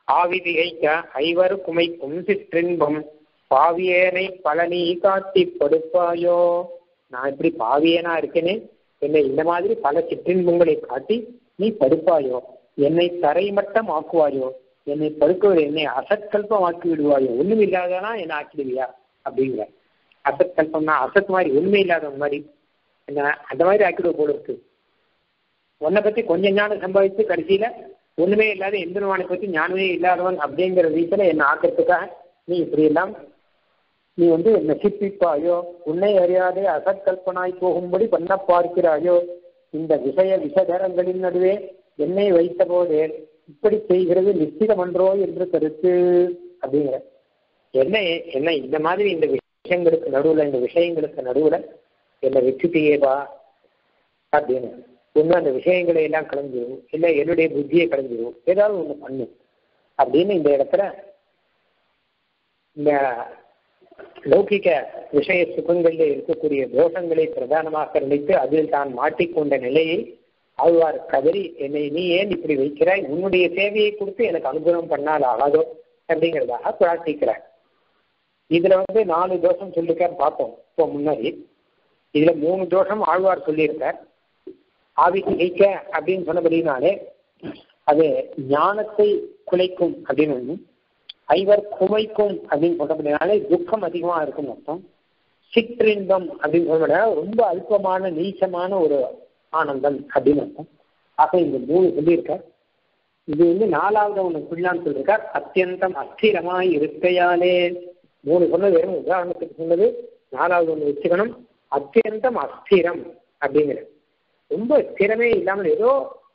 ஆவிதிகைக்க ஐவர் குமைக்கும் சிற்றின்பம் பாவியேனை பழனி காட்டி படுப்பாயோ நான் இப்படி பாவியனா இருக்கேனே என்னை இந்த மாதிரி பல சிற்றின்பங்களை காட்டி நீ படுப்பாயோ என்னை தரைமட்டம் ஆக்குவாயோ என்னை படுக்க என்னை அசத்கல்பம் ஆக்கி விடுவாயோ ஒண்ணும் இல்லாதனா என்ன ஆக்கிடுவியா அப்படிங்கிற அசத்கல்பம்னா அசத் மாதிரி உண்மை இல்லாத மாதிரி என்ன அந்த மாதிரி ஆக்கிடுவ போல இருக்கு உன்னை பத்தி கொஞ்சம் ஞானம் சம்பாதிச்சு கடைசியில ஒண்ணுமே இல்லாத எந்திரவானை பத்தி ஞானமே இல்லாதவன் அப்படிங்கிற ரீதியில என்னை ஆக்கிறதுக்காக நீ இப்படி எல்லாம் நீ வந்து என்னை சிப்பிப்பாயோ உன்னை அறியாதே அசற்கல்பனாய் போகும்படி பண்ண பார்க்கிறாயோ இந்த விஷய விஷதரங்களின் நடுவே என்னை வைத்த போது இப்படி செய்கிறது நிச்சயமன்றோ என்று கருத்து அப்படிங்கிற என்ன என்ன இந்த மாதிரி இந்த விஷயங்களுக்கு நடுவுல இந்த விஷயங்களுக்கு நடுவுல என்னை வச்சுட்டியேபா அப்படின்னு ஒண்ணு அந்த விஷயங்களை எல்லாம் கலைஞ்சிரும் இல்ல என்னுடைய புத்தியை கலைஞ்சிரும் ஏதாவது ஒண்ணு பண்ணு அப்படின்னு இந்த இடத்துல இந்த லௌகிக விஷய சுகங்களில் இருக்கக்கூடிய தோஷங்களை பிரதானமாக நினைத்து அதில் தான் மாட்டிக்கொண்ட நிலையை ஆழ்வார் கதறி என்னை நீ ஏன் இப்படி வைக்கிறாய் உன்னுடைய சேவையை கொடுத்து எனக்கு அனுகிரகம் பண்ணால் ஆகாதோ அப்படிங்கிறதாக பிரார்த்திக்கிறார் இதுல வந்து நாலு தோஷம் சொல்லிருக்கார் பார்த்தோம் இப்போ முன்னாடி இதுல மூணு தோஷம் ஆழ்வார் சொல்லியிருக்கார் ஆவி திகைக்க அப்படின்னு சொன்னபடினாலே அது ஞானத்தை குலைக்கும் அப்படின்னு ஒண்ணு ஐவர் குமைக்கும் அப்படின்னு சொன்னபடினாலே துக்கம் அதிகமா இருக்கும் அர்த்தம் சிற்றின்பம் அப்படின்னு சொன்னபடியா ரொம்ப அல்பமான நீச்சமான ஒரு ஆனந்தம் அப்படின்னு அர்த்தம் ஆக இந்த மூணு சொல்லியிருக்கார் இது வந்து நாலாவது ஒன்று சொல்லலான்னு சொல்லியிருக்கார் அத்தியந்தம் அஸ்திரமாய் இருக்கையாலே மூணு சொன்னது வெறும் உதாரணத்துக்கு சொன்னது நாலாவது ஒன்று வச்சுக்கணும் அத்தியந்தம் அஸ்திரம் அப்படிங்கிறது ரொம்ப ஸ்திரமே இல்லாமல் ஏதோ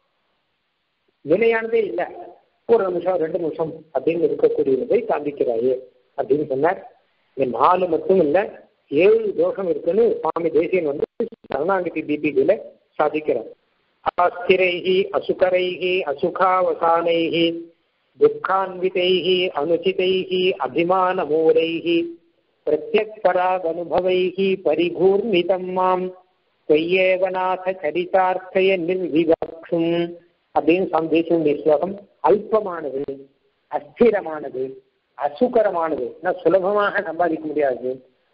நிலையானதே இல்லை ஒரு நிமிஷம் ரெண்டு நிமிஷம் அப்படின்னு இருக்கக்கூடியதை காண்பிக்கிறாயே அப்படின்னு சொன்னார் இந்த நாலு மட்டும் இல்லை ஏழு தோஷம் இருக்குன்னு சுவாமி தேசியன் வந்து கருணாநிதி தீபிகையில சாதிக்கிறார் அஸ்திரைஹி அசுகரைஹி அசுகாவசானைஹி துக்கான்விதைஹி அனுச்சிதைஹி அபிமானமூலைஹி பிரத்யக்பராகனுபவைஹி பரிகூர்ணிதம் மாம் பொய்யேவநாத சரிதார்த்தைய நிர்விவக்ஷும் அப்படின்னு சந்தேசனுடைய ஸ்லோகம் அல்பமானது அஸ்திரமானது அசுகரமானது சுலபமாக சம்பாதிக்க முடியாது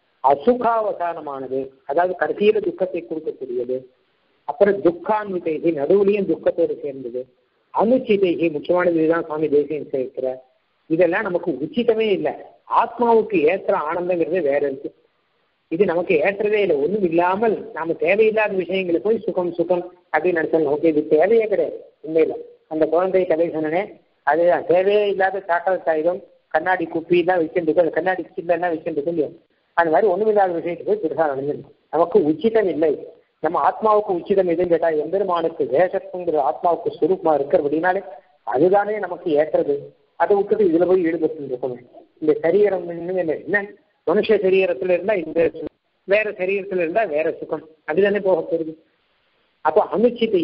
அசுகாவசானமானது அதாவது கடைசியில துக்கத்தை கொடுக்கக்கூடியது அப்புறம் துக்கான்விதைகி நடுவுலையும் துக்கத்தோடு சேர்ந்தது அனுச்சிதைகி முக்கியமானது இதுதான் சுவாமி தேசியம் சேர்க்கிற இதெல்லாம் நமக்கு உச்சிதமே இல்லை ஆத்மாவுக்கு ஏற்ற ஆனந்தங்கிறது வேற இருக்கு இது நமக்கு ஏற்றதே இல்லை ஒண்ணும் இல்லாமல் நாம தேவையில்லாத விஷயங்களை போய் சுகம் சுகம் அப்படின்னு நினைச்சோம் ஓகே இது தேவையே கிடையாது உண்மையில அந்த குழந்தை கதை சொன்னனே அதுதான் தேவையே இல்லாத சாக்லேட் ஆயுதம் கண்ணாடி குப்பி எல்லாம் வச்சுட்டு கண்ணாடி சில்லாம் வச்சுட்டு இல்லையோ அந்த மாதிரி ஒண்ணுமில்லாத விஷயத்துக்கு போய் பெருசா நடந்துருக்கும் நமக்கு உச்சிதம் இல்லை நம்ம ஆத்மாவுக்கு உச்சிதம் எதுன்னு கேட்டா எம்பெருமானுக்கு தேசத்துங்கிற ஆத்மாவுக்கு சுரூபமா இருக்கிறபடினாலே அதுதானே நமக்கு ஏற்றது அதை விட்டுட்டு இதுல போய் ஈடுபட்டு இருக்கணும் இந்த சரீரம் என்ன மனுஷ சரீரத்துல இருந்தா இந்த வேற சரீரத்துல இருந்தா வேற சுகம் அதுதானே போக போகுது அப்போ அனுச்சிதை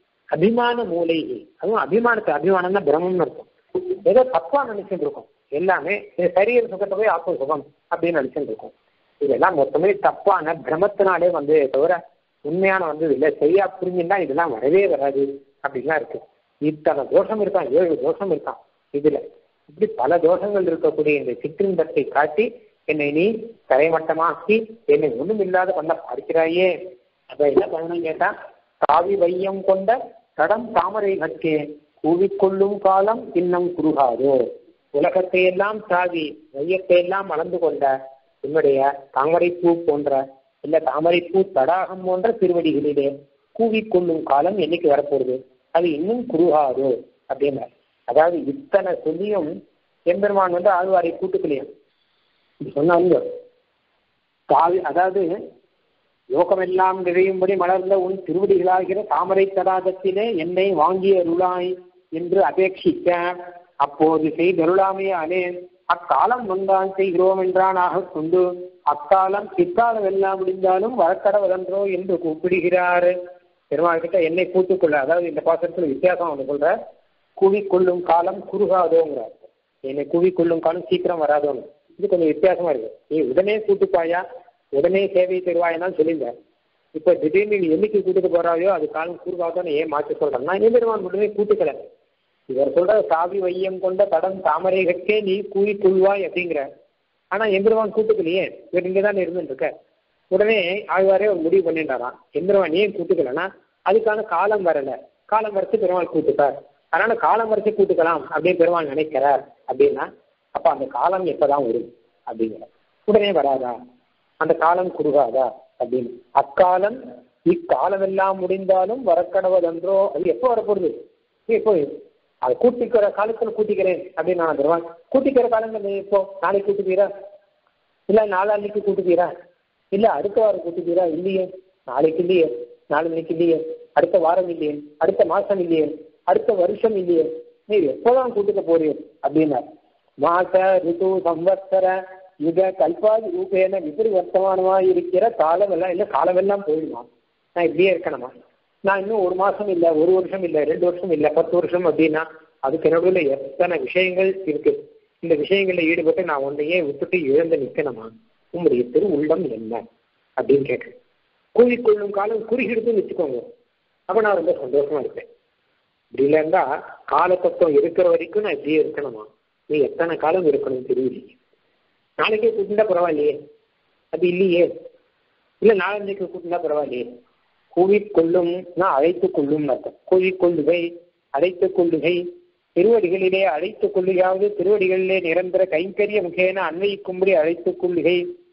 அபிமான மூலைகி அதுவும் அபிமானத்தை அபிமானம்னா பிரம்மம்னு இருக்கும் ஏதோ தப்பா நினைச்சுட்டு இருக்கும் எல்லாமே சரீர சுகத்தை போய் ஆத்ம சுகம் அப்படின்னு நினைச்சுட்டு இருக்கும் இதெல்லாம் மொத்தமே தப்பான பிரமத்தினாலே வந்து தவிர உண்மையான வந்தது இல்லை சரியா புரிஞ்சுன்னா இதெல்லாம் வரவே வராது அப்படின்லாம் இருக்கு இத்தனை தோஷம் இருக்கான் ஏழு தோஷம் இருக்கான் இதுல இப்படி பல தோஷங்கள் இருக்கக்கூடிய இந்த சிற்றின்பத்தை காட்டி என்னை நீ தரைமட்டமாக்கி என்னை ஒண்ணும் இல்லாத பண்ண பார்க்கிறாயே அத என்ன பண்ணணும் கேட்டா காவி வையம் கொண்ட தடம் தாமரை கற்கே கூவிக்கொள்ளும் காலம் இன்னும் குறுகாதோ உலகத்தை எல்லாம் தாவி வையத்தை எல்லாம் அளந்து கொண்ட உன்னுடைய தாமரைப்பூ போன்ற இல்ல தாமரைப்பூ தடாகம் போன்ற திருவடிகளிலே கூவிக்கொள்ளும் காலம் என்னைக்கு வரப்போகுது அது இன்னும் குறுகாதோ அப்படின்னார் அதாவது இத்தனை சொல்லியும் எம்பெருமான் வந்து ஆழ்வாரை கூட்டுக்கலையும் சொன்னாங்க காவி அதாவது லோகமெல்லாம் நிறையும்படி மலர்ந்த உன் திருவடிகளாகிற தாமரை தடாகத்திலே என்னை வாங்கிய அருளாய் என்று அபேட்சிக்க அப்போது செய்தருளாமையானே அக்காலம் வந்தான் செய்கிறோம் என்றானாக கொண்டு அக்காலம் பிற்காலம் எல்லாம் முடிந்தாலும் வரக்கடவதன்றோ என்று கூப்பிடுகிறார் பெருமாள் கிட்ட என்னை கூட்டுக்கொள்ள அதாவது இந்த பாசத்துல வித்தியாசம் ஒன்று சொல்ற கூவிக்கொள்ளும் காலம் குறுகாதோங்கிறார் என்னை கூவிக்கொள்ளும் காலம் சீக்கிரம் வராதோன்னு இது கொஞ்சம் வித்தியாசமா இருக்கு நீ உடனே கூட்டுப்பாயா உடனே சேவை தருவாயன்னு சொல்லியிருந்தேன் இப்ப திடீர்னு நீ என்னைக்கு கூட்டுக்கு போறாயோ அது காலம் கூறுவாதோன்னு ஏன் மாற்றி சொல்றேன் நான் எம்பெருமான் உடனே கூட்டுக்கல இவர் சொல்ற சாவி வையம் கொண்ட தடம் தாமரைகட்கே நீ கூவி கொள்வாய் அப்படிங்கிற ஆனா எம்பெருமான் கூட்டுக்கலையே இவர் இங்கே தான் இருந்துட்டு இருக்க உடனே ஆழ்வாரே ஒரு முடிவு பண்ணிட்டாராம் எம்பெருமான் ஏன் கூட்டுக்கலன்னா அதுக்கான காலம் வரல காலம் வரைச்சு பெருமாள் கூட்டுட்டார் அதனால காலம் வரைச்சு கூட்டுக்கலாம் அப்படின்னு பெருமாள் நினைக்கிறார் அப்படின்னா அப்ப அந்த காலம் எப்பதான் வரும் அப்படிங்கிற உடனே வராதா அந்த காலம் குறுகாதா அப்படின்னு அக்காலம் இக்காலம் எல்லாம் முடிந்தாலும் வரக்கடவதன்றோ அது எப்போ வரப்போகுது எப்போ அது கூட்டிக்கிற காலத்துல கூட்டிக்கிறேன் அப்படின்னு நான் பெருமாள் கூட்டிக்கிற காலங்கள் எப்போ நாளைக்கு கூட்டுப்பீரா இல்ல நாளான்னைக்கு கூட்டுப்பீரா இல்ல அடுத்த வாரம் கூட்டுப்பீரா இல்லையே நாளைக்கு இல்லையே நாளைக்கு இல்லையே அடுத்த வாரம் இல்லையே அடுத்த மாசம் இல்லையே அடுத்த வருஷம் இல்லையே நீ எப்போதான் கூட்டுக்க போறீர் அப்படின்னா மாச ரிது சம்வத்சர யுக கல்பாதி ரூபேன விபரிவர்த்தமானமா இருக்கிற காலம் எல்லாம் இல்ல காலம் எல்லாம் போயிடுமா நான் இப்படியே இருக்கணுமா நான் இன்னும் ஒரு மாசம் இல்ல ஒரு வருஷம் இல்ல ரெண்டு வருஷம் இல்ல பத்து வருஷம் அப்படின்னா அதுக்கு நடுவில் எத்தனை விஷயங்கள் இருக்கு இந்த விஷயங்கள்ல ஈடுபட்டு நான் உன்னையே விட்டுட்டு இழந்து நிக்கணுமா உங்களுடைய திரு உள்ளம் என்ன அப்படின்னு கேட்டேன் கூவிக்கொள்ளும் காலம் குறுகிடுதுன்னு வச்சுக்கோங்க அப்ப நான் ரொம்ப சந்தோஷமா இருப்பேன் இப்படி இல்லைன்னா கால தத்துவம் இருக்கிற வரைக்கும் நான் இப்படியே இருக்கணுமா நீ எத்தனை காலம் இருக்கணும் தெரியலையே நாளைக்கே கூட்டினா பரவாயில்லையே அது இல்லையே இல்ல நாளன்னைக்கு கூட்டினா பரவாயில்லையே கூவிக்கொள்ளும் நான் அழைத்துக் கொள்ளும் அர்த்தம் கூவிக்கொள்ளுகை அழைத்துக் கொள்ளுகை திருவடிகளிலே அழைத்துக் கொள்ளுகையாவது திருவடிகளிலே நிரந்தர கைங்கரிய முகேன அன்வயிக்கும்படி அழைத்துக் கொள்ளுகை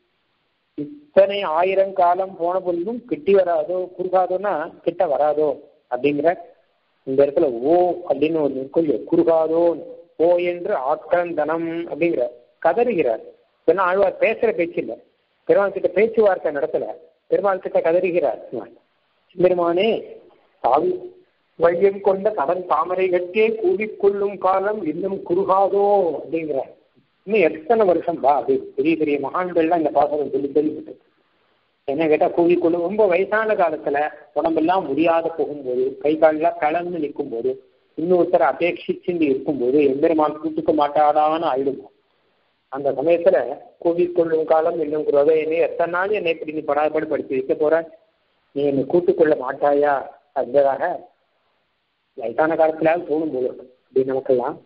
இத்தனை ஆயிரம் காலம் போன பொழுதும் கிட்டி வராதோ குறுகாதோன்னா கிட்ட வராதோ அப்படிங்கிற இந்த இடத்துல ஓ அப்படின்னு ஒரு கொள்கை குறுகாதோ ஓ என்று ஆக்கந்தனம் அப்படிங்கிற கதறுகிறார் ஏன்னா ஆழ்வார் பேசுற பேச்சு இல்லை பெருமாள் கிட்ட பேச்சுவார்த்தை நடத்தல பெருமாள் கிட்ட கதறுகிறார் பெருமானே தாவி வையம் கொண்ட கடன் தாமரை கட்டே கூடிக்கொள்ளும் காலம் இன்னும் குறுகாதோ அப்படிங்கிற இன்னும் எத்தனை வருஷம் பா அப்படி பெரிய பெரிய மகான்கள்லாம் இந்த பாசனம் சொல்லி கேள்விப்பட்டு என்ன கேட்டா கூவிக்கொள்ளும் ரொம்ப வயசான காலத்துல உடம்பெல்லாம் முடியாத போகும்போது கை காலெல்லாம் கலந்து நிற்கும் போது இன்னொருத்தரை அபேட்சிச்சுட்டு இருக்கும்போது எம்பெருமான் கூட்டுக்க மாட்டாதான்னு ஆயிடுமா அந்த சமயத்துல கூவிக்கொள்ளும் காலம் இன்னும் குறவை என்னை எத்தனை நாள் என்னை இப்படி நீ படாதபடி படிச்சு வைக்க போற நீ என்னை கூட்டுக்கொள்ள மாட்டாயா அப்படின்றதாக வயசான காலத்துல தோணும் போது அப்படின்னு நமக்கெல்லாம்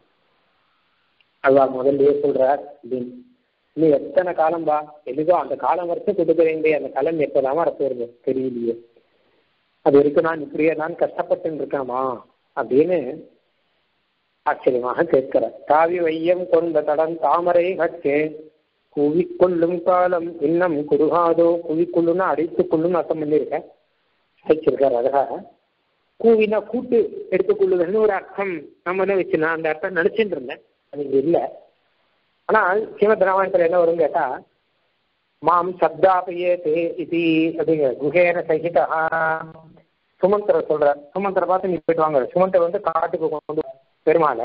அதுவா முதல்லயே சொல்றார் அப்படின்னு இன்னும் எத்தனை காலம் பா எதுக்கோ அந்த காலம் வரைக்கும் கொடுக்குறேன் அந்த காலம் எப்போதாம வரப்போறது தெரியலையே அது வரைக்கும் நான் இப்படியே நான் கஷ்டப்பட்டு இருக்கேமா அப்படின்னு ஆச்சரியமாக கேட்கிறார் தாவி வையம் கொண்ட தடம் தாமரை கட்டே குவிக்கொள்ளும் காலம் இன்னும் குறுகாதோ குவிக்கொள்ளும்னா அடைத்துக் கொள்ளும் அர்த்தம் பண்ணியிருக்கேன் வச்சிருக்கார் அழகாக கூவினா கூட்டு எடுத்துக்கொள்ளுதல்னு ஒரு அர்த்தம் நம்ம என்ன வச்சு நான் அந்த அர்த்தம் நினைச்சிட்டு இருந்தேன் அது இங்க இல்லை ஆனால் ஸ்ரீமத் ராமாயணத்தில் என்ன வரும் கேட்டா மாம் சப்தாபையே தே இது அப்படிங்கிற குகேன சகிதா சுமந்திர சொல்ற சுமந்திர பார்த்து நீ போயிட்டு வாங்க சுமந்தர் வந்து காட்டுக்கு கொண்டு பெருமாளை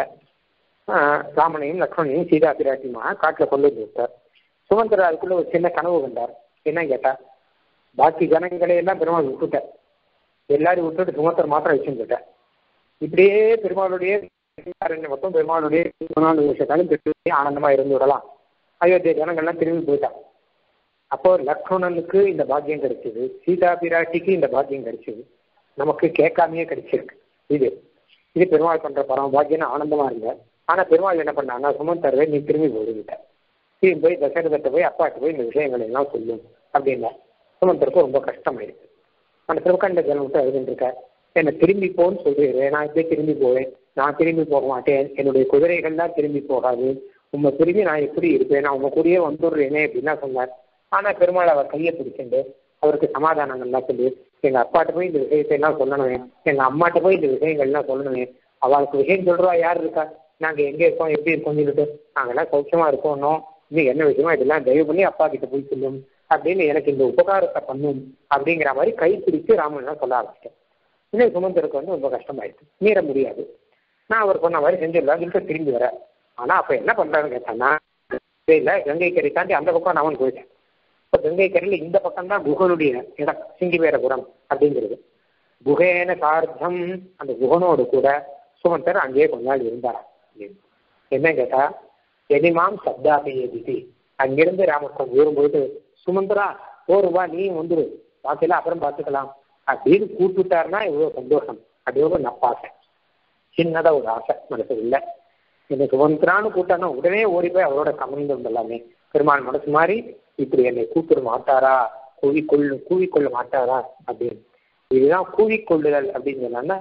ராமனையும் லக்ஷ்மணையும் சீதா பிராட்டியுமா காட்டில் கொண்டு வந்து விட்டார் சுமந்திர அதுக்குள்ள ஒரு சின்ன கனவு கண்டார் என்ன கேட்டா பாக்கி ஜனங்களை எல்லாம் பெருமாள் விட்டுட்டார் எல்லாரும் விட்டுட்டு சுமந்தர் மாத்திரம் வச்சுட்டார் இப்படியே பெருமாளுடைய மொத்தம் பெருமாளுடைய பதினாலு வருஷத்தாலும் திரும்பி ஆனந்தமா இருந்து விடலாம் அயோத்திய ஜனங்கள்லாம் திரும்பி போயிட்டான் அப்போ லக்ஷ்மணனுக்கு இந்த பாக்கியம் கிடைச்சது சீதா பிராட்டிக்கு இந்த பாக்கியம் கிடைச்சது நமக்கு கேட்காமையே கிடைச்சிருக்கு இது இது பெருமாள் பண்ற பரம பாக்கியம் ஆனந்தமா இருந்த ஆனா பெருமாள் என்ன பண்ணான்னா சுமந்தரவே நீ திரும்பி போயிட்ட திரும்பி போய் தசரதத்தை போய் அப்பாட்டு போய் இந்த விஷயங்களை எல்லாம் சொல்லும் அப்படின்னா சுமந்தருக்கு ரொம்ப கஷ்டமாயிருக்கு அந்த திருக்கண்ட ஜனம் விட்டு அழுதுருக்க என்னை திரும்பி போன்னு சொல்றீரு நான் இப்படியே திரும்பி போவேன் நான் திரும்பி போக மாட்டேன் என்னுடைய குதிரைகள் தான் திரும்பி போகாது உங்க திரும்பி நான் எப்படி இருப்பேன் நான் உங்க கூடயே வந்துடுறேனே அப்படின்னா சொன்னார் ஆனா பெருமாள் அவர் கையை பிடிச்சிட்டு அவருக்கு சமாதானங்கள்லாம் சொல்லி எங்க அப்பாட்ட போய் இந்த விஷயத்தை எல்லாம் சொல்லணுமே எங்க அம்மாட்ட போய் இந்த விஷயங்கள்லாம் சொல்லணுமே அவளுக்கு விஷயம் சொல்றா யார் இருக்கா நாங்க எங்க இருக்கோம் எப்படி இருக்கோம் சொல்லிட்டு நாங்கெல்லாம் சௌக்கியமா இருக்கோம் இது என்ன விஷயமா இதெல்லாம் தயவு பண்ணி அப்பா கிட்ட போய் சொல்லும் அப்படின்னு எனக்கு இந்த உபகாரத்தை பண்ணும் அப்படிங்கிற மாதிரி கை பிடிச்சு ராமன் சொல்ல ஆரம்பிச்சேன் இன்னும் சுமந்தருக்கு வந்து ரொம்ப கஷ்டமாயிடுச்சு மீற முடியாது நான் அவர் சொன்ன மாதிரி செஞ்சிடலாம் சொல்லிட்டு திரும்பி வர ஆனா அப்ப என்ன பண்றான்னு கேட்டான்னா இல்ல கங்கை கரை தாண்டி அந்த பக்கம் நான் போயிட்டேன் இப்போ கங்கை கரையில் இந்த பக்கம் தான் குகனுடைய இடம் சிங்கிவேரபுரம் அப்படிங்கிறது குகேன சார்த்தம் அந்த குகனோடு கூட சுமந்தர் அங்கேயே கொஞ்ச நாள் இருந்தாராம் என்ன கேட்டா எனிமாம் சப்தாபைய திதி அங்கிருந்து ராமஸ்வரம் ஊறும்போது சுமந்தரா போருவா நீ வந்துரு பாக்கையில அப்புறம் பார்த்துக்கலாம் அப்படின்னு கூப்பிட்டாருன்னா இவ்வளவு சந்தோஷம் அது ஒரு நப்பாசை சின்னதா ஒரு ஆசை மனசு இல்லை என்னை சுமந்திரான்னு கூட்டானா உடனே ஓடி போய் அவரோட கமழ்ந்து வந்துடலாமே பெருமாள் மனசு மாதிரி இப்படி என்னை கூப்பிட மாட்டாரா கூவிக்கொள்ளு கூவிக்கொள்ள மாட்டாரா அப்படின்னு இதுதான் கூவிக்கொள்ளுதல் அப்படின்னு சொன்னா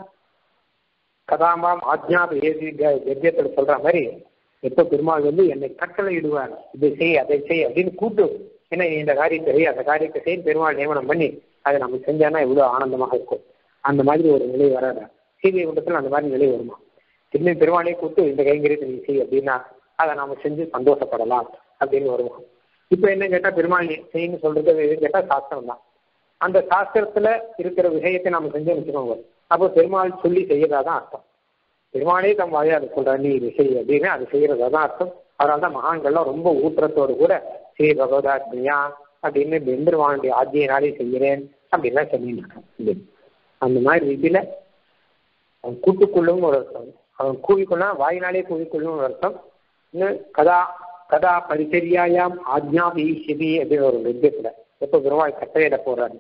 கதாமாம் ஆஜ்ஞாப ஏதி கத்தியத்துல சொல்ற மாதிரி எப்ப பெருமாள் வந்து என்னை கட்டளை இடுவார் இதை செய் அதை செய் அப்படின்னு கூட்டு ஏன்னா இந்த காரியத்தை செய் அந்த காரியத்தை செய் பெருமாள் நியமனம் பண்ணி அதை நம்ம செஞ்சானா எவ்வளவு ஆனந்தமாக இருக்கும் அந்த மாதிரி ஒரு நிலை வராதா சீதை குண்டத்தில் அந்த மாதிரி நிலை வருமா திரும்பி பெருமாளே கூப்பிட்டு இந்த கைங்கரியத்தை நீ செய் அப்படின்னா அதை நாம செஞ்சு சந்தோஷப்படலாம் அப்படின்னு வருவோம் இப்ப என்ன கேட்டா பெருமாள் செய்யு சொல்றது கேட்டா சாஸ்திரம் தான் அந்த சாஸ்திரத்துல இருக்கிற விஷயத்தை நாம செஞ்சு வச்சுக்கோங்க அப்போ பெருமாள் சொல்லி செய்யறதா தான் அர்த்தம் பெருமாளே தம் வாயை அதை சொல்ற நீ இது செய் அப்படின்னு அது செய்யறதா தான் அர்த்தம் அதனால தான் மகான்கள்லாம் ரொம்ப ஊற்றத்தோடு கூட ஸ்ரீ பகவதாத்மியா அப்படின்னு பெருமானுடைய ஆத்தியினாலே செய்கிறேன் அப்படின்லாம் சொல்லிட்டு இருக்கான் அந்த மாதிரி ரீதியில அவன் கூட்டுக்குள்ளும் ஒரு அர்த்தம் அவன் கூவிக்கொள்ள வாயினாலே கூவிக்கொள்ளும் ஒரு அர்த்தம் இன்னும் கதா கதா பரிச்சரியாயாம் ஆஜ்ஞா வீஷதி அப்படின்னு ஒரு வித்தியத்துல எப்ப பெருமாள் கட்டளையிட போறாரு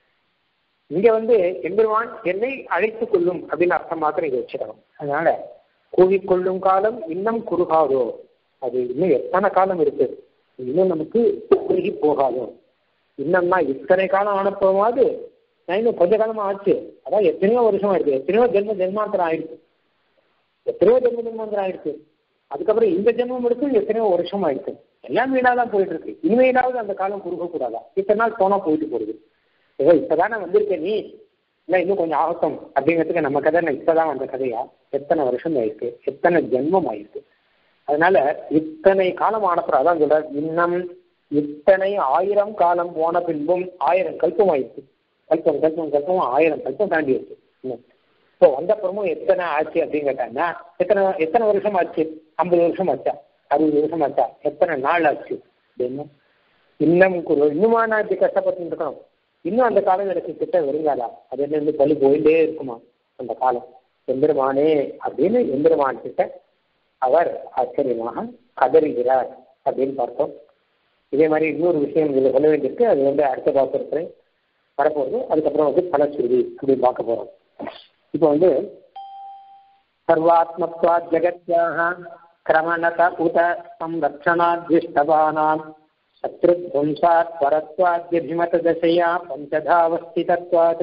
இங்க வந்து எம்பெருமான் என்னை அழைத்துக் கொள்ளும் அப்படின்னு அர்த்தம் மாத்திரம் இங்க வச்சிடணும் அதனால கூவிக்கொள்ளும் காலம் இன்னும் குறுகாதோ அது இன்னும் எத்தனை காலம் இருக்கு இன்னும் நமக்கு குறுகி போகாதோ இன்னும்னா இத்தனை காலம் அனுப்புவாது நான் இன்னும் கொஞ்ச காலமா ஆச்சு அதான் எத்தனையோ வருஷம் ஆயிடுச்சு எத்தனையோ ஜென்ம ஜென்மாந்திரம் ஆயிடுச்சு எத்தனையோ ஜென்ம ஜென்மாந்திரம் ஆயிடுச்சு அதுக்கப்புறம் இந்த ஜென்மம் எடுத்து எத்தனையோ வருஷம் ஆயிடுச்சு எல்லாம் வீணா தான் போயிட்டு இருக்கு இனிமேலாவது அந்த காலம் குறுக்க கூடாதா இத்தனை நாள் போனா போயிட்டு போகுது ஏதோ இப்பதானே வந்திருக்க நீ இல்ல இன்னும் கொஞ்சம் ஆகட்டும் அப்படிங்கிறதுக்கு நம்ம கதை இப்பதான் வந்த கதையா எத்தனை வருஷம் ஆயிருக்கு எத்தனை ஜென்மம் ஆயிருக்கு அதனால இத்தனை காலம் ஆனப்புறம் அதான் சொல்ற இன்னும் இத்தனை ஆயிரம் காலம் போன பின்பும் ஆயிரம் கல்பம் ஆயிடுச்சு கல்பம் கல்பம் கல்பம் ஆயிரம் கல்பம் தாண்டி இருக்கு இப்போ வந்தப்புறமும் எத்தனை ஆச்சு அப்படின்னு கேட்டாங்கன்னா எத்தனை எத்தனை வருஷம் ஆச்சு ஐம்பது வருஷம் ஆச்சா அறுபது வருஷம் ஆச்சா எத்தனை நாள் ஆச்சு அப்படின்னு இன்னும் குரு இன்னுமா நான் இப்படி கஷ்டப்பட்டு இருக்கணும் இன்னும் அந்த காலம் எனக்கு கிட்ட வருங்காதா அது என்ன வந்து பள்ளி போயிட்டே இருக்குமா அந்த காலம் எம்பெருமானே அப்படின்னு எம்பெருமான் கிட்ட அவர் ஆச்சரியமாக கதறுகிறார் அப்படின்னு பார்த்தோம் இதே மாதிரி இன்னொரு விஷயம் இதில் சொல்ல வேண்டியிருக்கு அது வந்து அடுத்த பாத்திரத்துல வரப்போகுது அதுக்கப்புறம் வந்து பலச்சுருதி அப்படின்னு பார்க்க போறோம் இப்போ வந்து சர்வாத்மத்வா ஜெகத்யாக கிரமணத உத சம்ரக்ஷணாத்விஷ்டபானாம் சத்ருத்வம்சாத் பரத்வாத்யபிமததசையா பஞ்சதாவஸ்திதத்வாத்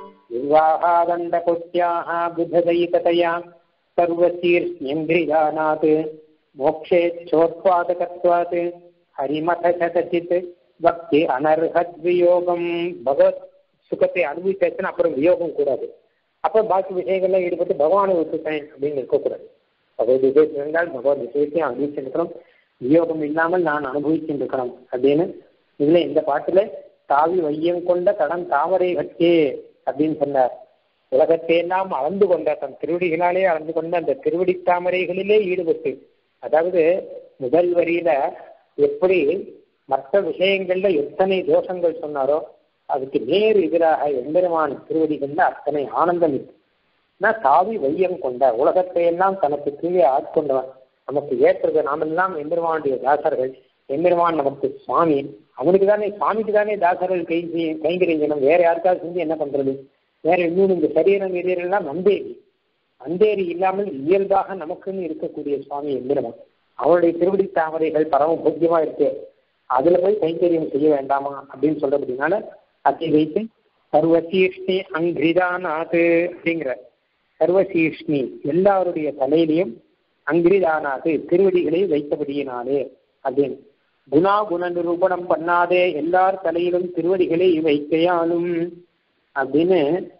விவாகாதண்டகோட்யாः बुधदयिततया सर्वशीर्ष्ण्यङ्घ्रिदानात् मोक्षेच्छोत्पादकत्वात् ஹரிமத கதச்சித் பக்தி அனர்ஹத்வியோகம் பகவத் சுகத்தை அனுபவிச்சாச்சுன்னா அப்புறம் வியோகம் கூடாது அப்ப பாக்கி விஷயங்கள்ல ஈடுபட்டு பகவானை விட்டுட்டேன் அப்படின்னு இருக்கக்கூடாது பகவத் விஷயத்தில் இருந்தால் பகவத் விஷயத்தையும் அனுபவிச்சிருக்கிறோம் வியோகம் இல்லாமல் நான் அனுபவிச்சுருக்கணும் அப்படின்னு இதுல இந்த பாட்டுல தாவி வையம் கொண்ட கடன் தாமரை கட்டே அப்படின்னு சொன்னார் உலகத்தை எல்லாம் அளந்து கொண்ட தன் திருவடிகளாலே அளந்து கொண்ட அந்த திருவடி தாமரைகளிலே ஈடுபட்டு அதாவது முதல் வரியில எப்படி மற்ற விஷயங்கள்ல எத்தனை தோஷங்கள் சொன்னாரோ அதுக்கு நேர் எதிராக எம்பெருமான் திருவடிகள்ல அத்தனை ஆனந்தம் இருக்கு நான் தாவி வையம் கொண்ட உலகத்தை எல்லாம் தனக்கு கீழே ஆட்கொண்டவன் நமக்கு ஏற்றது நாமெல்லாம் எம்பெருமானுடைய தாசர்கள் எம்பெருமான் நமக்கு சுவாமி அவனுக்கு தானே சுவாமிக்கு தானே தாசர்கள் கை கைங்கரிஞ்சனம் வேற யாருக்காவது செஞ்சு என்ன பண்றது வேற இன்னொன்று இந்த சரீரம் எதிரெல்லாம் நந்தேரி நந்தேரி இல்லாமல் இயல்பாக நமக்குன்னு இருக்கக்கூடிய சுவாமி எம்பெருமான் அவனுடைய திருவடி தாமரைகள் பரம பூஜ்யமா இருக்கு அதுல போய் கைங்கரியம் செய்ய வேண்டாமா அப்படின்னு சொல்றதுனால அதை வைத்து சர்வசீஷ்ணி அங்கிரிதானாது அப்படிங்கிற சர்வசீஷ்ணி எல்லாருடைய தலையிலையும் அங்கிரிதானாது திருவடிகளை வைத்தபடியினாலே அப்படின்னு குணா குண நிரூபணம் பண்ணாதே எல்லார் தலையிலும் திருவடிகளை வைக்கையாலும் அப்படின்னு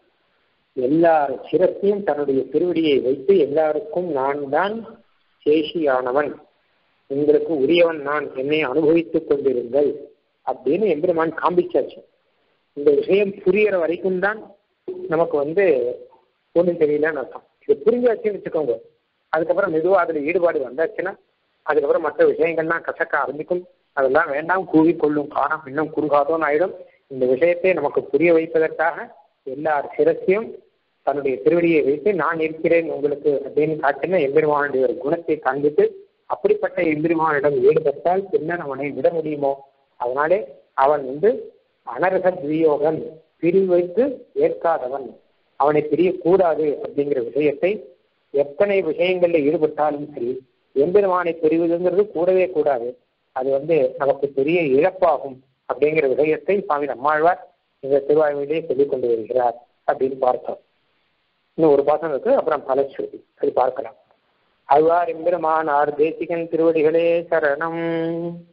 எல்லார் சிரத்தையும் தன்னுடைய திருவடியை வைத்து எல்லாருக்கும் நான் தான் சேஷியானவன் உங்களுக்கு உரியவன் நான் என்னை அனுபவித்துக் கொண்டிருங்கள் அப்படின்னு எம்பெருமான் காண்பிச்சாச்சு இந்த விஷயம் புரியற வரைக்கும் தான் நமக்கு வந்து ஒன்றும் தெரியலன்னு அர்த்தம் இது புரிஞ்சாச்சுன்னு வச்சுக்கோங்க அதுக்கப்புறம் மெதுவாக அதில் ஈடுபாடு வந்தாச்சுன்னா அதுக்கப்புறம் மற்ற விஷயங்கள்லாம் கசக்க ஆரம்பிக்கும் அதெல்லாம் வேண்டாம் கூவி கொள்ளும் காரணம் இன்னும் குறுகாதோன்னு ஆயிடும் இந்த விஷயத்தை நமக்கு புரிய வைப்பதற்காக எல்லார் சிரத்தையும் தன்னுடைய திருவடியை வைத்து நான் இருக்கிறேன் உங்களுக்கு அப்படின்னு காட்டின எம்பெருமானுடைய ஒரு குணத்தை காண்பித்து அப்படிப்பட்ட எம்பெருமானிடம் ஈடுபட்டால் பின்னர் அவனை விட முடியுமோ அதனாலே அவன் வந்து அனர்ஹ துவியோகன் பிரிவைத்து ஏற்காதவன் அவனை பிரியக்கூடாது அப்படிங்கிற விஷயத்தை எத்தனை விஷயங்கள்ல ஈடுபட்டாலும் சரி எம்பெருமானை பெறுவதுங்கிறது கூடவே கூடாது அது வந்து நமக்கு பெரிய இழப்பாகும் அப்படிங்கிற விஷயத்தை சுவாமி நம்மாழ்வார் இந்த திருவாய்மொழியிலே சொல்லிக் கொண்டு வருகிறார் அப்படின்னு பார்த்தோம் இன்னும் ஒரு பாசம் இருக்கு அப்புறம் பலஸ்ருதி அது பார்க்கலாம் அவ்வாறு எம்பெருமானார் தேசிகன் திருவடிகளே சரணம்